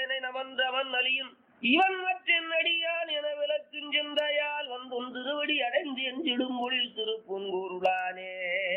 என நமன்றவன் அலியும் இவன் மற்றென் அடியான் என விளக்கும் சிந்தையால் வந்தும் திருவடி அடைந்து எஞ்சிடும் பொழில் திருப்புங்கூருளானே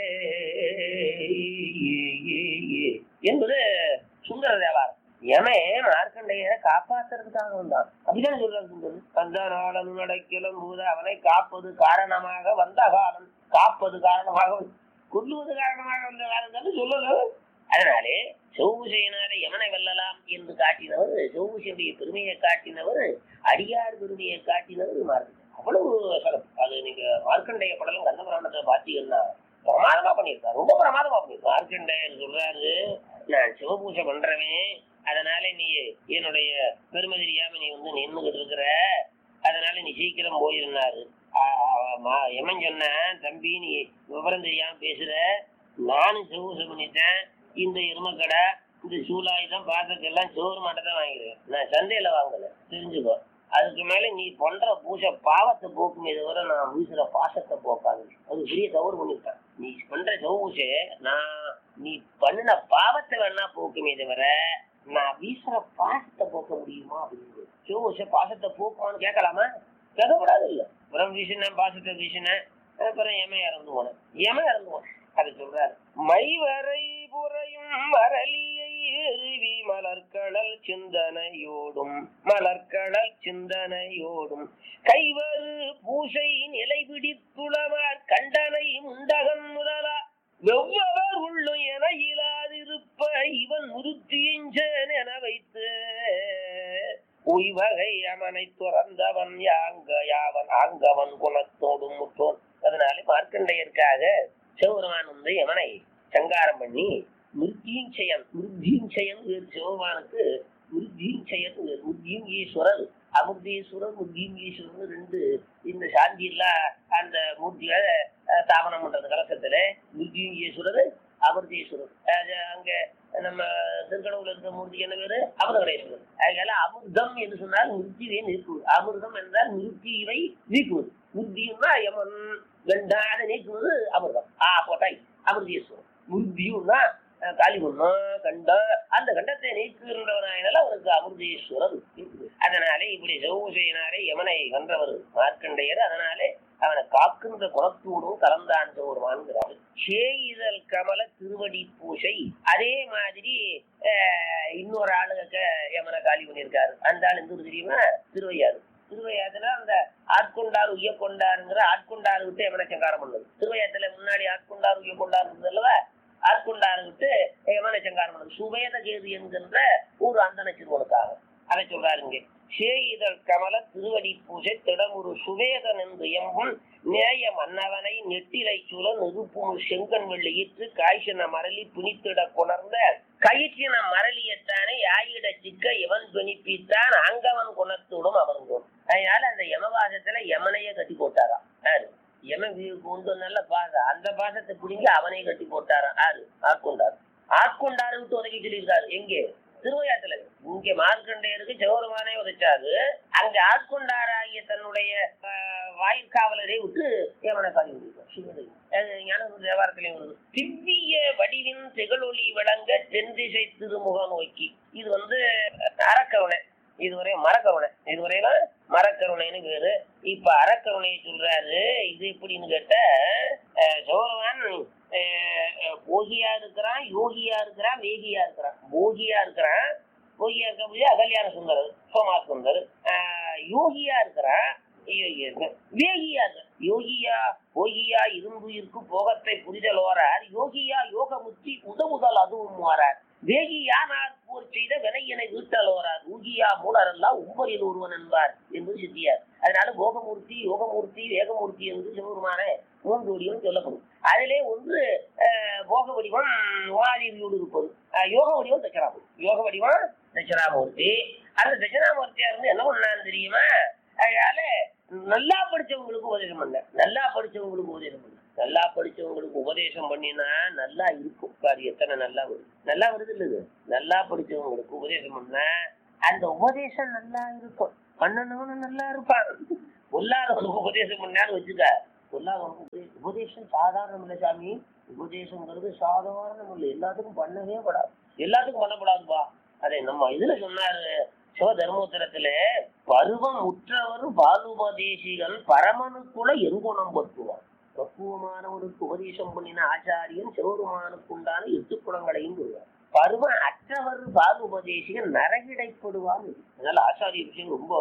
என்பது சுந்தர தேவாரம் எவன் மார்க்கண்டையரை காப்பாத்துறதுக்காக வந்தான் அப்படிதான் சொல்றாங்க சுந்தரர் கந்த நாளன் நடக்கிலும் போது அவனை காப்பது காரணமாக வந்த காலம் காப்பது காரணமாக கொல்லுவது காரணமாக வந்த காலம் தானே சொல்லல அதனாலே செவ்வுசையினாலே யமனை வெல்லலாம் என்று காட்டினவர் செவ்வுசையுடைய பெருமையை காட்டினவர் அடியார் பெருமையை காட்டினவர் மார்க்கண்டை அவ்வளவு சிறப்பு அது நீங்க மார்க்கண்டைய படலம் கந்தபுராணத்தை பார்த்தீங்கன்னா பிரமாதமா பண்ணியிருக்காரு ரொம்ப பிரமாதமா பண்ணியிருக்காரு மார்க்கண்டையர் சொல்றாரு நான் சிவபூஜை பண்றவன் அதனால நீ என்னுடைய பெருமை தெரியாம நீ வந்து நின்றுகிட்டு இருக்கிற அதனால நீ சீக்கிரம் போயிருந்தாரு எமன் சொன்னேன் தம்பி நீ விவரம் தெரியாம பேசுற நானும் சிவபூஜை பண்ணிட்டேன் இந்த எருமக்கடை இந்த சூலாயுதம் பாத்திரத்தெல்லாம் சோறு மட்டும் தான் வாங்கிடுவேன் நான் சந்தையில வாங்கல தெரிஞ்சுக்கோ அதுக்கு மேல நீ பண்ற பூஜை பாவத்தை போக்குமே தவிர நான் வீசுற பாசத்தை போக்காது அது பெரிய தவறு பண்ணிவிட்டான் நீ பண்ற சௌபூசை நான் நீ பண்ணின பாவத்தை வேணா போக்குமே தவிர நான் வீசுற பாசத்தை போக்க முடியுமா அப்படின்னு சௌபூசை பாசத்தை போக்குமான்னு கேட்கலாமா கேட்கக்கூடாது இல்ல அப்புறம் வீசினேன் பாசத்தை வீசினேன் அப்புறம் ஏமே இறந்து போனேன் ஏமே இறந்து போனேன் அதை சொல்றாரு மைவரை புறையும் மரளியை எருவி மலர்கடல் சிந்தனையோடும் மலர்கடல் சிந்தனையோடும் கைவரு பூசை நிலை பிடித்துளவார் கண்டனை முண்டகன் முதலா வெவ்வவர் உள்ளும் என இயலாதிருப்ப இவன் முருத்தியஞ்சன் என வைத்து உய்வகை அவனை துறந்தவன் யாங்க யாவன் ஆங்கவன் குணத்தோடும் முற்றோன் அதனால மார்க்கண்டையருக்காக சிவபெருமான் வந்து யமனை சங்காரம் பண்ணி மிருத்யீஞ்சயன் மிருத்யீஞ்சயன் வேறு சிவபெருமானுக்கு மிருத்யீஞ்சயன் வேறு மிருத்யீங்கீஸ்வரர் அமிர்தீஸ்வரர் மிருத்யீங்கீஸ்வரர் ரெண்டு இந்த சாந்தி எல்லாம் அந்த மூர்த்திகளை ஸ்தாபனம் பண்றது கலசத்துல மிருத்யீங்கீஸ்வரர் அமிர்தீஸ்வரர் அங்க நம்ம திருக்கடவுல இருக்க மூர்த்தி என்ன பேரு அமிர்தகடேஸ்வரர் அதனால அமிர்தம் என்று சொன்னால் மிருத்தியை நீக்குவது அமிர்தம் என்றால் மிருத்தியை நீக்குவது முத்தியும்னா யமன் கண்டாத நீக்குவது அமிர்தம் ஆ போட்டாய் அமிர்தீஸ்வரர் முத்தியும்னா காளிமன்னம் கண்டம் அந்த கண்டத்தை நீக்குகின்றவனாயினால அவனுக்கு அமிர்தீஸ்வரன் அதனாலே இப்படி செவ்வூசையினாலே யமனை வென்றவர் மார்க்கண்டையர் அதனாலே அவனை காக்கின்ற குணத்தோடும் கலந்தான் சோறுமான்கிறார் சேயிதல் கமல திருவடி பூசை அதே மாதிரி இன்னொரு ஆளுக யமனை காலி பண்ணியிருக்காரு அந்த ஆள் எந்த ஊர் தெரியுமா திருவையாறு திருவையாத்துல அந்த ஆட்கொண்டார் உய்ய கொண்டாருங்கிற ஆட்கொண்டாரு விட்டு யமனை சங்காரம் பண்ணது திருவையாத்துல முன்னாடி ஆட்கொண்டார் உய்ய கொண்டார் இருந்தது அல்லவா ஆட்கொண்டாரு விட்டு யமனை சங்காரம் பண்ணது சுவேத கேது என்கின்ற ஒரு அந்தன சிறுவனுக்காக அதை சொல்றாருங்க சேயிதழ் கமல திருவடி பூஜை திடமுரு சுவேதன் என்று எம்பும் நேய மன்னவனை நெட்டிலை சூழ நெருப்பும் செங்கன் வெள்ளியிற்று காய்ச்சின மரளி புனித்திட கொணர்ந்த கயிற்றின மரளியத்தானே ஆயிட சிக்க இவன் பிணிப்பித்தான் அங்கவன் குணத்தோடும் அமர்ந்தோம் அதனால அந்த யமவாசத்துல யமனையே கட்டி போட்டாராம் யாரு யமன் கொண்டு நல்ல பாசம் அந்த பாசத்தை பிடிங்கி அவனையே கட்டி போட்டாராம் யாரு ஆட்கொண்டார் ஆட்கொண்டாரு விட்டு உதவி சொல்லியிருக்காரு எங்கே திருவையாத்துல இங்க மார்க்கண்டையருக்கு சிவபெருமானே உதைச்சாரு அங்க ஆட்கொண்டாராகிய தன்னுடைய வாயிற்காவலரை விட்டு ஏமனை காலி ஞான தேவாரத்திலையும் வருது திவ்ய வடிவின் திகழொளி விளங்க தென்திசை திருமுக நோக்கி இது வந்து அறக்கருணை இதுவரை மரக்கருணை இதுவரையில மரக்கருணைன்னு பேரு இப்ப அறக்கருணையை சொல்றாரு இது எப்படின்னு கேட்ட சோழவன் போகியா இருக்கிறான் யோகியா இருக்கிறான் வேகியா இருக்கிறான் போகியா இருக்கிறான் போகியா இருக்க முடியாது அகல்யாண சுந்தர் சோமா சுந்தர் யோகியா இருக்கிறான் வேகியா யோகியா போகியா இருந்துயிருக்கு போகத்தை புரிதல் ஓரார் யோகியா யோக முத்தி உதவுதல் அதுவும் ஓரார் வேகியானார் போர் செய்த வினையினை வீட்டலோரார் ஊகியா மூலரெல்லாம் உம்பரில் ஒருவன் என்பார் என்று சித்தியார் அதனால போகமூர்த்தி யோகமூர்த்தி வேகமூர்த்தி என்று சிவபெருமான மூன்று வடிவம் சொல்லப்படும் அதிலே ஒன்று போக வடிவம் ஓனாதியோடு இருப்பது யோக வடிவம் தட்சணாமூர்த்தி யோக வடிவம் தட்சணாமூர்த்தி அந்த தட்சணாமூர்த்தியா இருந்து என்ன பண்ணான்னு தெரியுமா அதனால நல்லா படிச்சவங்களுக்கு உபதேசம் பண்ண நல்லா படிச்சவங்களுக்கு உபதேசம் பண்ண நல்லா படிச்சவங்களுக்கு உபதேசம் பண்ணினா நல்லா இருக்கும் பாரு எத்தனை நல்லா வருது நல்லா வருது இல்லது நல்லா படிச்சவங்களுக்கு உபதேசம் பண்ண அந்த உபதேசம் நல்லா இருக்கும் பண்ணணும்னு நல்லா இருப்பான் பொல்லாதவனுக்கு உபதேசம் பண்ணான்னு வச்சுக்க பொல்லாதவனுக்கு உபதேசம் சாதாரணம் இல்லை சாமி உபதேசங்கிறது சாதாரணம் இல்லை எல்லாத்துக்கும் பண்ணவே படாது எல்லாத்துக்கும் பண்ணப்படாதுப்பா அதை நம்ம இதுல சொன்னாரு சிவதர்மோத்தரத்துல பருவம் உற்றவர் பாலுபதேசிகள் பரமனுக்குள்ள எங்குணம் பற்றுவார் பக்குவமானவனுக்கு உபதேசம் பண்ணின ஆச்சாரியன் சிவபெருமானுக்கு உண்டான எட்டு குணங்களையும் சொல்வார் பருவம் அற்றவர் பாலுபதேசிகள் நரகிடைப்படுவார் அதனால ஆச்சாரிய விஷயம் ரொம்ப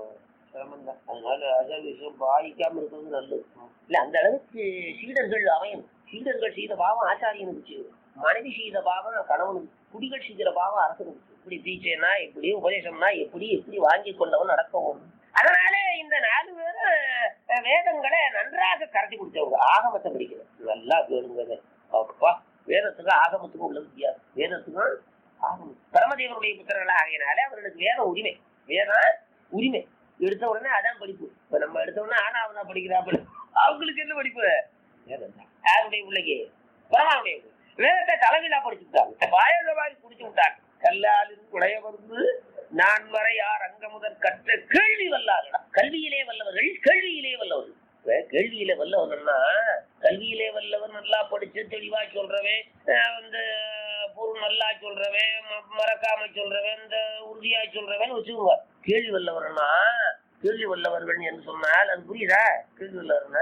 சிரமம் தான் அதனால ஆச்சாரிய விஷயம் பாதிக்காம இருக்கிறது நல்லது இல்ல அந்த அளவுக்கு சீடர்கள் அமையும் சீடர்கள் செய்த பாவம் ஆச்சாரியனுக்கு செய்யும் மனைவி செய்த பாவம் கணவனுக்கு குடிகள் செய்கிற பாவம் அரசனுக்கு இப்படி பீச்சைனா எப்படி உபதேசம்னா எப்படி எப்படி வாங்கி கொண்டவன் நடக்கவும் அதனால இந்த நாலு பேரும் அஹ், வேதங்களை நன்றாக கரைச்சி குடிச்சவங்க ஆகமத்தை படிக்கிறது நல்லா கேளுங்க இதை. அப்பா வேதத்துக்கும் ஆகமத்துக்கும் உள்ள வித்தியாசம் வேதத்துக்கும் ஆகமம் பரமதேவனுடைய புத்திரர்கள் ஆகையினாலே அவர்களுக்கு வேத உரிமை வேதம் உரிமை எடுத்த உடனே அதான் படிப்பு இப்ப நம்ம எடுத்த உடனே ஆனாவதா படிக்கிறாப்புல அவங்களுக்கு என்ன படிப்பு வேதம் தான் யாருடைய பிள்ளைக்கு பரமாவுடைய பிள்ளை. வேதத்தை தலைவிழா படிச்சு விட்டாங்க வாயந்த மாதிரி குடிச்சு விட்டாங்க கல்லாலின் குழைய வந்து நான் வரை யார் அங்க முதல் கற்ற கேள்வி வல்லாதடா கல்வியிலே வல்லவர்கள் கேள்வியிலே வல்லவர்கள் இப்ப கேள்வியில வல்லவர்கள்னா கல்வியிலே வல்லவன் நல்லா படிச்சு தெளிவா சொல்றவன் அஹ் வந்து பொருள் நல்லா சொல்றவன் ம- மறக்காம சொல்றவன் இந்த உறுதியா சொல்றவன் வச்சுக்கோங்க கேள்வி வல்லவர்னா கேள்வி வல்லவர்கள் என்று சொன்னால் அது புரியுதா கேள்வி வல்லவர்னா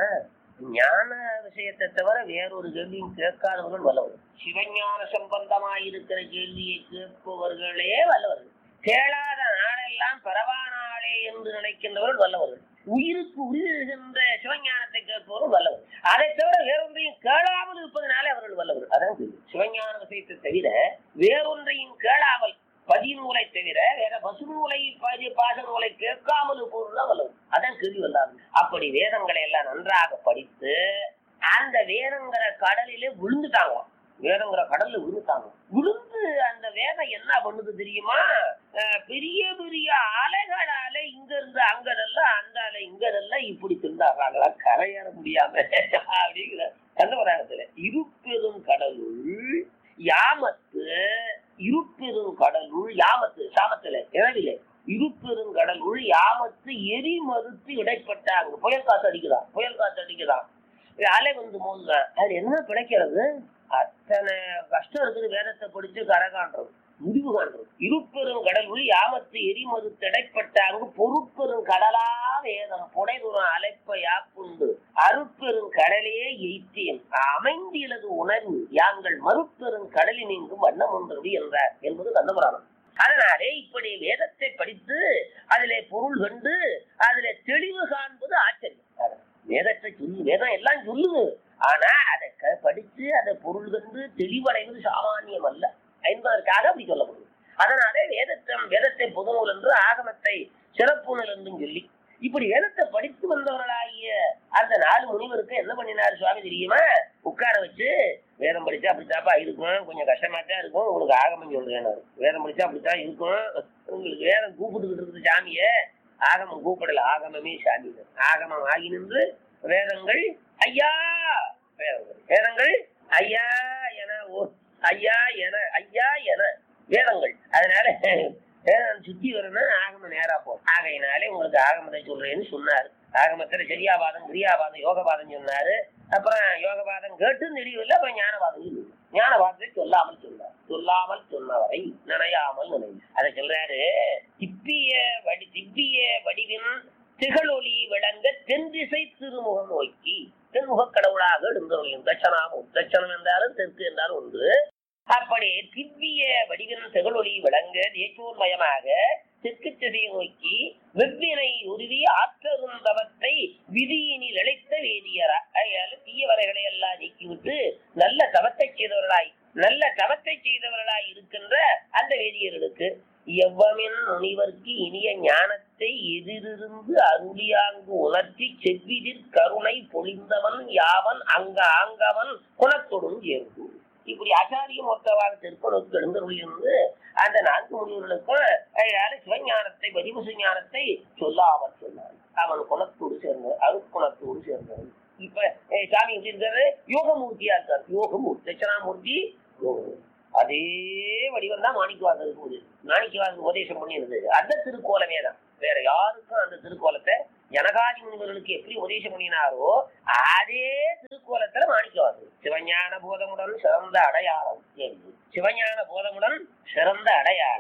ஞான விஷயத்தை தவிர வேறொரு கேள்வியும் கேட்காதவர்கள் வல்லவர்கள் சிவஞான சம்பந்தமாய் இருக்கிற கேள்வியை கேட்பவர்களே வல்லவர்கள் கேளாத நாளெல்லாம் பரவானாளே என்று நினைக்கின்றவர்கள் வல்லவர்கள் உயிருக்கு உயிர்கின்ற சிவஞானத்தை கேட்பவர்கள் வல்லவர்கள் அதை தவிர வேறொன்றையும் கேளாமல் இருப்பதனாலே அவர்கள் வல்லவர்கள் அதான் கேள்வி. சிவஞான விஷயத்தை தவிர வேறொன்றையும் கேளாமல் பதிநூலை தவிர வேற பசுநூலை பதி பாச நூலை கேட்காமல் இருப்பவர்கள் தான் வல்லவர் அதான் கேள்வி வல்லாது அப்படி வேதங்களை எல்லாம் நன்றாக படித்து அந்த வேதங்கிற கடலிலே விழுந்துட்டாங்களாம் வேதங்கிற கடல்ல விழுந்துட்டாங்க விழுந்து அந்த வேதம் என்ன பண்ணுது தெரியுமா அஹ் பெரிய பெரிய அலைகளால இங்க இருந்து அங்கதல்ல அந்த அலை இங்கதல்ல இப்படி திண்டாடுறாங்களா கரையேற முடியாம அப்படிங்கிற கந்தவராகத்துல இருப்பெரும் கடலுள் யாமத்து இருப்பெரும் கடலுள் யாமத்து சாமத்துல இரவிலே இருப்பெரும் கடலுள் யாமத்து எரி மறுத்து இடைப்பட்டாங்க புயல் காத்து அடிக்குதான் புயல் காத்து அடிக்குதான் அலை வந்து மோதுதான் அது என்ன பிழைக்கிறது அத்தனை கஷ்டம் இருக்குது வேதத்தை படிச்சு கரை காண்றது முடிவு காண்றது இருப்பெரும் கடல் உள் யாமத்து எரிமது திடைப்பட்டாங்க பொருட்பெரும் கடலா வேதம் புடைதுரம் அலைப்ப யாப்புண்டு அருட்பெரும் கடலே எய்த்தேன் அமைந்திலது உணர்வு யாங்கள் மறுப்பெரும் கடலில் நீங்கும் வண்ணம் ஒன்றது என்றார் என்பது கந்தபுராணம் அதனாலே இப்படி வேதத்தை படித்து அதிலே பொருள் கண்டு அதிலே தெளிவு காண்பது ஆச்சரியம் அதான். வேதத்தை சொல்லு வேதம் எல்லாம் சொல்லுது ஆனா அதை க- படிச்சு அதை பொருள் கண்டு தெளிவடைவது சாமானியம் அல்ல என்பதற்காக அப்படி சொல்லப்படுது அதனாலே வேதத்தம் வேதத்தை புதுநூல் என்று ஆகமத்தை சிறப்பு நூல் என்றும் சொல்லி இப்படி வேதத்தை படித்து வந்தவர்களாகிய அந்த நாலு முனிவருக்கு என்ன பண்ணினார் சுவாமி தெரியுமா உட்கார வச்சு வேதம் படிச்சா அப்படித்தாப்பா இருக்கும் கொஞ்சம் கஷ்டமா தான் இருக்கும் உங்களுக்கு ஆகமம் சொல்றேன் நான். வேதம் படிச்சா அப்படித்தான் இருக்கும் உங்களுக்கு வேதம் கூப்பிட்டுக்கிட்டு இருக்குது சாமியே ஆகமம் கூப்பிடல ஆகமமே சாமி ஆகமம் ஆகி நின்று வேதங்கள் ஐயா வேதங்கள் வேதங்கள் ஐயா என ஓ- ஐயா என ஐயா என வேதங்கள் அதனால வேதம் சுத்தி வரணும் ஆகமம் நேரா போகும் ஆகையினாலே உங்களுக்கு ஆகமத்தை சொல்றேன்னு சொன்னாரு ஆகமத்துல சரியாபாதம் கிரியாபாதம் யோகபாதம் சொன்னாரு அப்புறம் யோகபாதம் கேட்டு தெரியவில்லை அப்புறம் ஞானபாதம் சொல்லுது ஞானபாதத்தை சொல்லாமல் சொன்னார் சொல்லாமல் சொன்னவரை நினையாமல் நினை அதை சொல்றாரு திப்பிய வடி திவ்விய வடிவின் திகழொளி விளங்க தென் திசை திருமுகம் நோக்கி தென்முக கடவுளாக எழுந்தவர்கள் தட்சணாமும் தட்சணம் என்றாலும் தெற்கு என்றாலும் உண்டு அப்படி திவ்விய வடிவின் திகழொளி விளங்க தேசோன்மயமாக தெற்கு திசையை நோக்கி வெவ்வினை உருவி ஆற்றரும் தவத்தை விதியினில் இழைத்த வேதியரா அதனால தீய வரைகளை எல்லாம் நீக்கிவிட்டு நல்ல தவத்தை செய்தவர்களாய் நல்ல தவத்தை செய்தவர்களாய் இருக்கின்ற அந்த வேதியர்களுக்கு எவ்வமின் முனிவர்க்கு இனிய ஞானத்தை எதிரிருந்து அருளியாங்கு உணர்த்தி செவ்விதிர் கருணை பொழிந்தவன் யாவன் அங்க ஆங்கவன் குணத்தொடும் சேர்ந்து இப்படி ஆச்சாரியம் ஒத்தவாக திருப்பணத்துக்கு எழுந்தருளியிருந்து அந்த நான்கு முனிவர்களுக்கும் அதனால சிவஞானத்தை பதிவு ஞானத்தை சொல்லாமல் சொன்னார் அவன் குணத்தோடு சேர்ந்தவன் அருட்குணத்தோடு சேர்ந்தவன் இப்ப அஹ், சாமி எப்படி இருக்காரு யோகமூர்த்தியா இருக்கார் யோகமூர்த்தி தட்சணாமூர்த்தி யோகமூர்த்தி அதே வடிவம் தான் மாணிக்கவாசல் இருக்குது மாணிக்கவாசல் உபதேசம் பண்ணியிருந்தது அந்த திருக்கோலமே தான் வேற யாருக்கும் அந்த திருக்கோலத்தை ஜனகாதி முனிவர்களுக்கு எப்படி உபதேசம் பண்ணினாரோ அதே திருக்கோலத்துல மாணிக்கவாசல் சிவஞான போதமுடன் சிறந்த அடையாளம் என்று. சிவஞான போதமுடன் சிறந்த அடையாளம்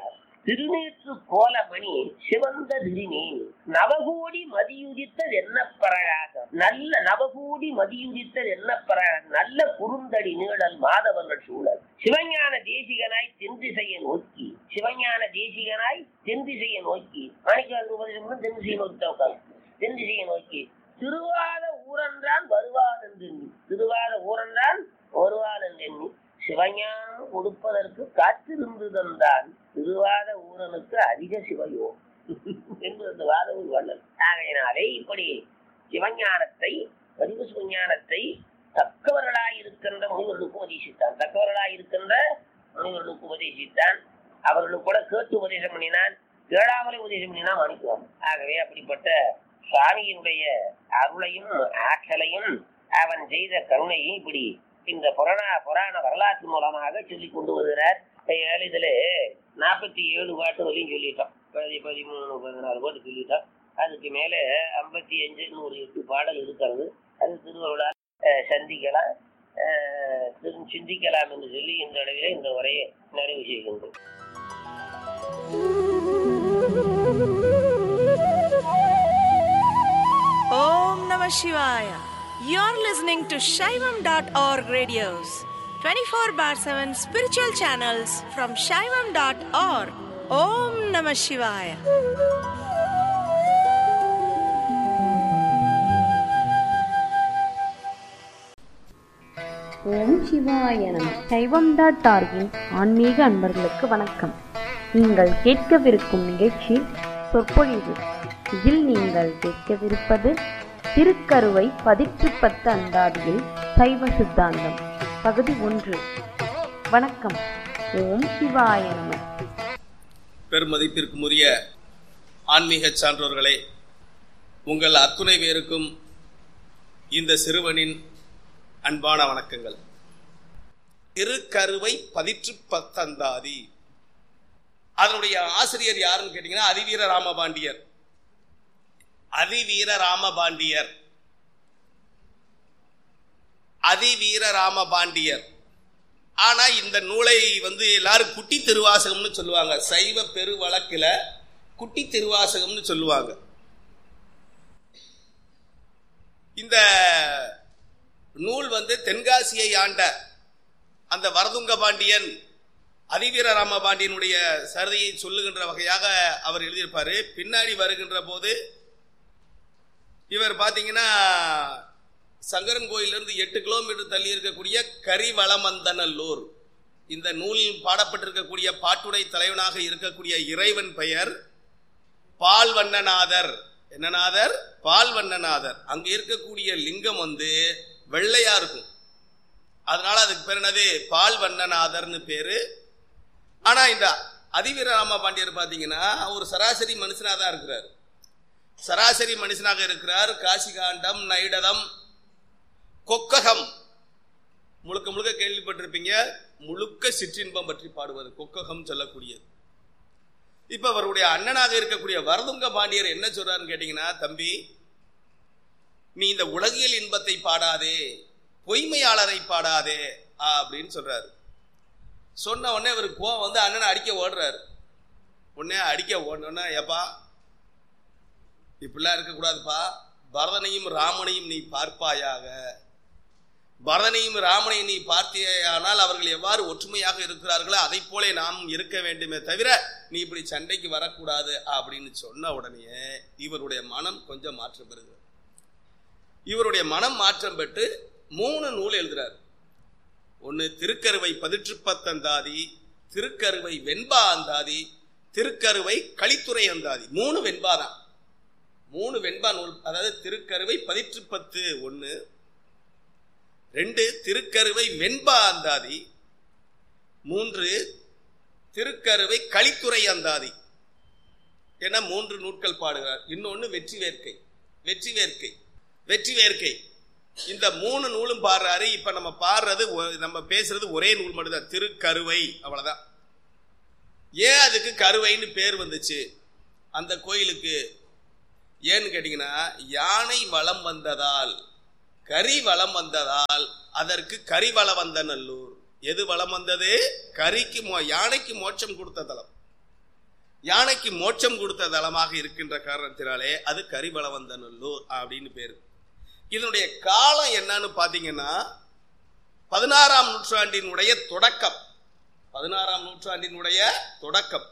திருநீற்று கோலமணி சிவந்த திருநீர் நவகோடி மதியுதித்தது என்ன பிரகாசம் நல்ல நவகோடி மதியுதித்தது என்ன பிரகாசம் நல்ல குறுந்தடி நீழல் மாதவர்கள் சூழல் சிவஞான தேசிகனாய் தென்திசையை நோக்கி சிவஞான தேசிகனாய் தென்திசையை நோக்கி மாணிக்காது உபதேசம் தென்திசையை நோக்கி தான் உட்கார்ந்து. தென்திசையை நோக்கி திருவாத ஊரன்றான் வருவான் என்று திருவாத ஊரன்றான் வருவான் என்று சிவஞானம் கொடுப்பதற்கு காத்திருந்து தந்தான் திருவாத ஊரனுக்கு அதிக சிவயோ என்று அந்த வாதவர் வள்ளல் ஆகையினாலே இப்படி சிவஞானத்தை பதிவு சிவஞானத்தை தக்கவர்களாய் இருக்கின்ற முனிவர்களுக்கு உபதேசித்தான் தக்கவர்களாய் இருக்கின்ற முனிவர்களுக்கு உபதேசித்தான் அவர்களுக்கு கூட கேட்டு உபதேசம் பண்ணினான் கேளாமலே உபதேசம் பண்ணினா மாணிக்குவான் ஆகவே அப்படிப்பட்ட சுவாமியினுடைய அருளையும் ஆற்றலையும் அவன் செய்த கருணையும் இப்படி இந்த புராண புராண வரலாற்று மூலமாக சொல்லிக் கொண்டு வருகிறார் இதுல நாற்பத்தி ஏழு பாட்டு வரையும் சொல்லிட்டோம் பதி பதிமூணு பதினாலு பாட்டு சொல்லிட்டோம் அதுக்கு மேல ஐம்பத்தி அஞ்சு நூறு எட்டு பாடல் இருக்கிறது அது திருவருளால் அஹ், சந்திக்கலாம் அஹ், திரு சிந்திக்கலாம் என்று சொல்லி இந்த அளவிலே இந்த உரையை நிறைவு செய்கின்றோம் Om Namah Shivaya. You're listening to Shaivam.org radios, 24 bar 7 spiritual channels from Shaivam.org. Om Namah Shivaya. ஓம் சிவாய நம சைவம் டாட் டார்கின் ஆன்மீக அன்பர்களுக்கு வணக்கம் நீங்கள் கேட்கவிருக்கும் நிகழ்ச்சி சொற்பொழிவு இதில் நீங்கள் கேட்கவிருப்பது திருக்கருவை பதிற்று பத்து அந்தாதியில் சைவ சித்தாந்தம் பகுதி ஒன்று வணக்கம் ஓம் சிவாய நம பெருமதிப்பிற்குரிய ஆன்மீக சான்றோர்களே உங்கள் அத்துணை பேருக்கும் இந்த சிறுவனின் அன்பான வணக்கங்கள் திருக்கருவை பதிற்று பத்தந்தாதி அதனுடைய ஆசிரியர் யாருன்னு கேட்டீங்கன்னா அதிவீர ராமபாண்டியர் அதிவீர ராமபாண்டியர் அதிவீர ராமபாண்டியர் ஆனா இந்த நூலை வந்து எல்லாரும் குட்டி திருவாசகம்னு சொல்லுவாங்க சைவ பெரு வழக்குல குட்டி திருவாசகம்னு சொல்லுவாங்க இந்த நூல் வந்து தென்காசியை ஆண்ட அந்த வரதுங்க பாண்டியன் அதிவீர ராமபாண்டியனுடைய சரிதையை சொல்லுகின்ற வகையாக அவர் எழுதியிருப்பாரு பின்னாடி வருகின்ற போது இவர் பாத்தீங்கன்னா சங்கரன் கோயிலிருந்து எட்டு கிலோமீட்டர் தள்ளி இருக்கக்கூடிய கரிவளமந்தநல்லூர் இந்த நூலில் பாடப்பட்டிருக்கக்கூடிய பாட்டுடை தலைவனாக இருக்கக்கூடிய இறைவன் பெயர் பால்வண்ணநாதர் என்னநாதர் பால்வண்ணநாதர் அங்க இருக்கக்கூடிய லிங்கம் வந்து வெள்ளையா இருக்கும் அதனால அதுக்கு பேர் என்னது பால்வண்ணநாதர்னு பேரு ஆனா இந்த அதிவீர ராம பாண்டியர் பாத்தீங்கன்னா ஒரு சராசரி மனுஷனா தான் இருக்கிறார் சராசரி மனுஷனாக இருக்கிறார் காசிகாண்டம் நைடதம் கொக்ககம் முழுக்க முழுக்க கேள்விப்பட்டிருப்பீங்க முழுக்க சிற்றின்பம் பற்றி பாடுவது கொக்ககம் சொல்லக்கூடியது இப்ப அவருடைய அண்ணனாக இருக்கக்கூடிய வரதுங்க பாண்டியர் என்ன சொல்றாருன்னு கேட்டீங்கன்னா தம்பி நீ இந்த உலகியல் இன்பத்தை பாடாதே பொய்மையாளரை பாடாதே அப்படின்னு சொல்றாரு சொன்ன உடனே இவருக்கு கோவம் வந்து அண்ணனை அடிக்க ஓடுறாரு உடனே அடிக்க ஓடணும்னா ஏப்பா இப்படிலாம் இருக்கக்கூடாதுப்பா பரதனையும் ராமனையும் நீ பார்ப்பாயாக பரதனையும் ராமனையும் நீ பார்த்தேயானால் அவர்கள் எவ்வாறு ஒற்றுமையாக இருக்கிறார்களோ அதை போல நாம் இருக்க வேண்டுமே தவிர நீ இப்படி சண்டைக்கு வரக்கூடாது அப்படின்னு சொன்ன உடனே இவருடைய மனம் கொஞ்சம் மாற்றம் பெறுகிறது இவருடைய மனம் மாற்றம் பெற்று மூணு நூல் எழுதுறார் ஒன்னு திருக்கருவை பதிற்றுப்பத்தந்தாதி திருக்கருவை வெண்பா அந்தாதி திருக்கருவை களித்துறை அந்தாதி மூணு வெண்பா தான் மூணு வெண்பா நூல் அதாவது திருக்கருவை பதிற்று பத்து ஒன்று ரெண்டு திருக்கருவை வெண்பா அந்தாதி மூன்று திருக்கருவை களித்துறை அந்தாதி என மூன்று நூட்கள் பாடுகிறார் இன்னொன்று வெற்றி வேர்க்கை வெற்றி வேர்க்கை வெற்றி வேர்க்கை இந்த மூணு நூலும் பாடுறாரு இப்ப நம்ம பாடுறது ஒ- நம்ம பேசுறது ஒரே நூல் மட்டும்தான் திருக்கருவை அவ்வளவுதான் ஏன் அதுக்கு கருவைன்னு பேர் வந்துச்சு அந்த கோயிலுக்கு ஏன்னு கேட்டீங்கன்னா யானை வளம் வந்ததால் கரி வளம் வந்ததால் அதற்கு கரிவள வந்த நல்லூர் எது வளம் வந்தது கரிக்கு மோ- யானைக்கு மோட்சம் கொடுத்த தலம் யானைக்கு மோட்சம் கொடுத்த தலமாக இருக்கின்ற காரணத்தினாலே அது கரிபலவந்தநல்லூர் அப்படின்னு பேரு இதனுடைய காலம் என்னன்னு பாத்தீங்கன்னா பதினாறாம் நூற்றாண்டினுடைய தொடக்கம் பதினாறாம் நூற்றாண்டினுடைய தொடக்கம்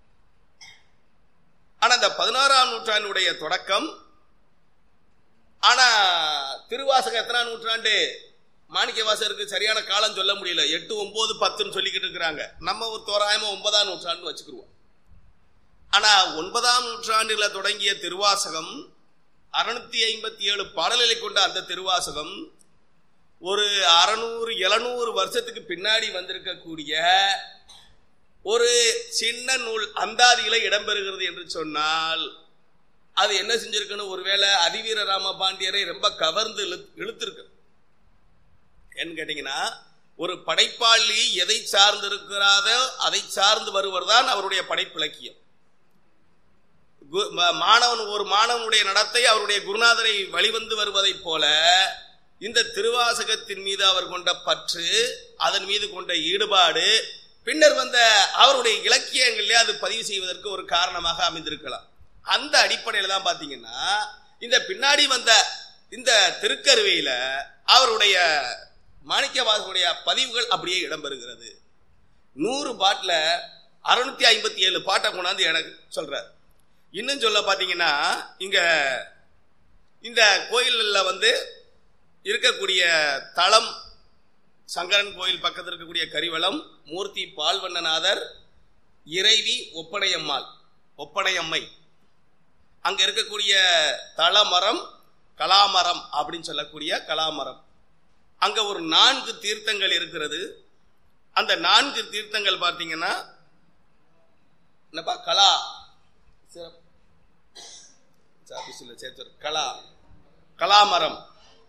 ஆனா இந்த பதினாறாம் நூற்றாண்டுடைய தொடக்கம் ஆனா திருவாசகம் எத்தனாம் நூற்றாண்டு மாணிக்கவாசருக்கு சரியான காலம் சொல்ல முடியல எட்டு ஒன்பது பத்துன்னு சொல்லிக்கிட்டு இருக்கிறாங்க நம்ம ஒரு தோராயமா ஒன்பதாம் நூற்றாண்டு வச்சுக்கிருவோம் ஆனா ஒன்பதாம் நூற்றாண்டுல தொடங்கிய திருவாசகம் அறுநூத்தி ஐம்பத்தி ஏழு பாடல்களை கொண்ட அந்த திருவாசகம் ஒரு அறநூறு எழுநூறு வருஷத்துக்கு பின்னாடி வந்திருக்கக்கூடிய ஒரு சின்ன நூல் அந்தாதியில இடம்பெறுகிறது என்று சொன்னால் அது என்ன செஞ்சிருக்குன்னு ஒருவேளை அதிவீர ராம பாண்டியரை ரொம்ப கவர்ந்து இழு- இழுத்திருக்கு ஏன்னு கேட்டீங்கன்னா ஒரு படைப்பாளி எதை சார்ந்து இருக்கிறாதோ அதை சார்ந்து வருவர் தான் அவருடைய படைப்பிலக்கியம் கு- ம- மாணவன் ஒரு மாணவனுடைய நடத்தை அவருடைய குருநாதரை வழிவந்து வருவதைப் போல இந்த திருவாசகத்தின் மீது அவர் கொண்ட பற்று அதன் மீது கொண்ட ஈடுபாடு பின்னர் வந்த அவருடைய இலக்கியங்களிலே அது பதிவு செய்வதற்கு ஒரு காரணமாக அமைந்திருக்கலாம் அந்த அடிப்படையில் தான் பாத்தீங்கன்னா இந்த பின்னாடி வந்த இந்த திருக்கருவையில அவருடைய மாணிக்கவாசனுடைய பதிவுகள் அப்படியே இடம்பெறுகிறது நூறு பாட்டுல அறுநூத்தி ஐம்பத்தி ஏழு பாட்டை கொண்டாந்து எனக்கு சொல்றார் இன்னும் சொல்ல பாத்தீங்கன்னா இங்க இந்த கோயில்ல வந்து இருக்கக்கூடிய தளம் சங்கரன் கோயில் பக்கத்தில் இருக்கக்கூடிய கரிவலம் மூர்த்தி பால்வண்ணநாதர் இறைவி ஒப்பனையம்மாள் ஒப்பனையம்மை அங்க இருக்கக்கூடிய தலமரம் கலாமரம் அப்படின்னு சொல்லக்கூடிய கலாமரம் அங்க ஒரு நான்கு தீர்த்தங்கள் இருக்கிறது அந்த நான்கு தீர்த்தங்கள் பார்த்தீங்கன்னா என்னப்பா கலா சிறப்பு ஆபீஸ்ல சேர்த்து கலா கலாமரம்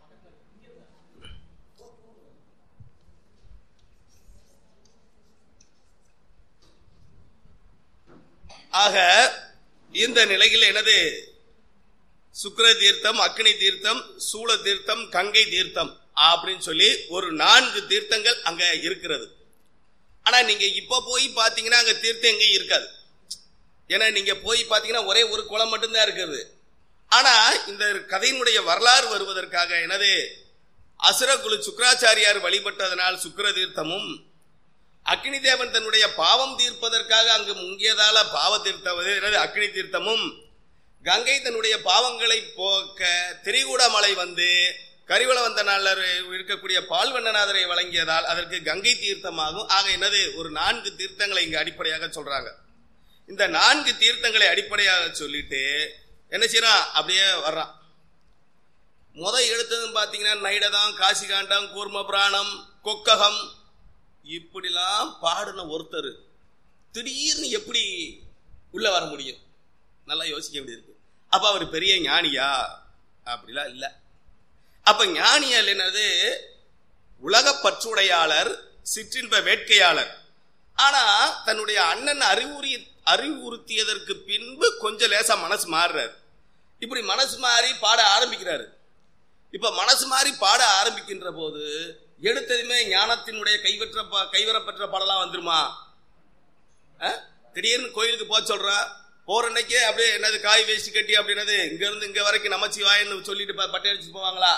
ஆக இந்த நிலையில் எனது சுக்கிர தீர்த்தம் அக்னி தீர்த்தம் சூள தீர்த்தம் கங்கை தீர்த்தம் அப்படின்னு சொல்லி ஒரு நான்கு தீர்த்தங்கள் அங்க இருக்கிறது ஆனா நீங்க இப்ப போய் பாத்தீங்கன்னா அங்க தீர்த்தம் எங்கேயும் இருக்காது ஏன்னா நீங்க போய் பாத்தீங்கன்னா ஒரே ஒரு குளம் மட்டும்தான் இருக்குது ஆனா இந்த கதையினுடைய வரலாறு வருவதற்காக எனது அசுரகுலு சுக்கராச்சாரியார் வழிபட்டதனால் சுக்கிர தீர்த்தமும் அக்னி தேவன் தன்னுடைய பாவம் தீர்ப்பதற்காக அங்கு முங்கியதால பாவ தீர்த்தம் எனது அக்னி தீர்த்தமும் கங்கை தன்னுடைய பாவங்களை போக்க திரிகூடமலை வந்து கரிவளவந்த நாளர் இருக்கக்கூடிய பால்வண்ணநாதரை வழங்கியதால் அதற்கு கங்கை தீர்த்தமாகும் ஆக என்னது ஒரு நான்கு தீர்த்தங்களை இங்கு அடிப்படையாக சொல்றாங்க இந்த நான்கு தீர்த்தங்களை அடிப்படையாக சொல்லிட்டு என்ன செய்யறான் அப்படியே வர்றான் முத எடுத்ததும் பாத்தீங்கன்னா நைடதம் காசிகாண்டம் கூர்ம புராணம் கொக்ககம் இப்படிலாம் பாடின ஒருத்தர் திடீர்னு எப்படி உள்ள வர முடியும் நல்லா யோசிக்க வேண்டியிருக்கு அப்ப அவர் பெரிய ஞானியா அப்படிலாம் இல்ல அப்ப ஞானியல் என்னது உலக பற்றுடையாளர் சிற்றின்ப வேட்கையாளர் ஆனா தன்னுடைய அண்ணன் அறிவுறி அறிவுறுத்தியதற்கு பின்பு கொஞ்சம் லேசா மனசு மாறுறாரு இப்படி மனசு மாறி பாட ஆரம்பிக்கிறாரு இப்ப மனசு மாறி பாட ஆரம்பிக்கின்ற போது எடுத்ததுமே ஞானத்தினுடைய கைவற்ற ப- கைவரப்பெற்ற பாடலாம் வந்துருமா அஹ்? திடீர்னு கோயிலுக்கு போக சொல்றா போற அன்னைக்கே அப்படியே என்னது காய் வேஷ்டி கட்டி அப்படின்னது இங்க இருந்து இங்க வரைக்கும் நமச்சிவாயன்னு சொல்லிட்டு ப- பட்டை அடிச்சு போவாங்களா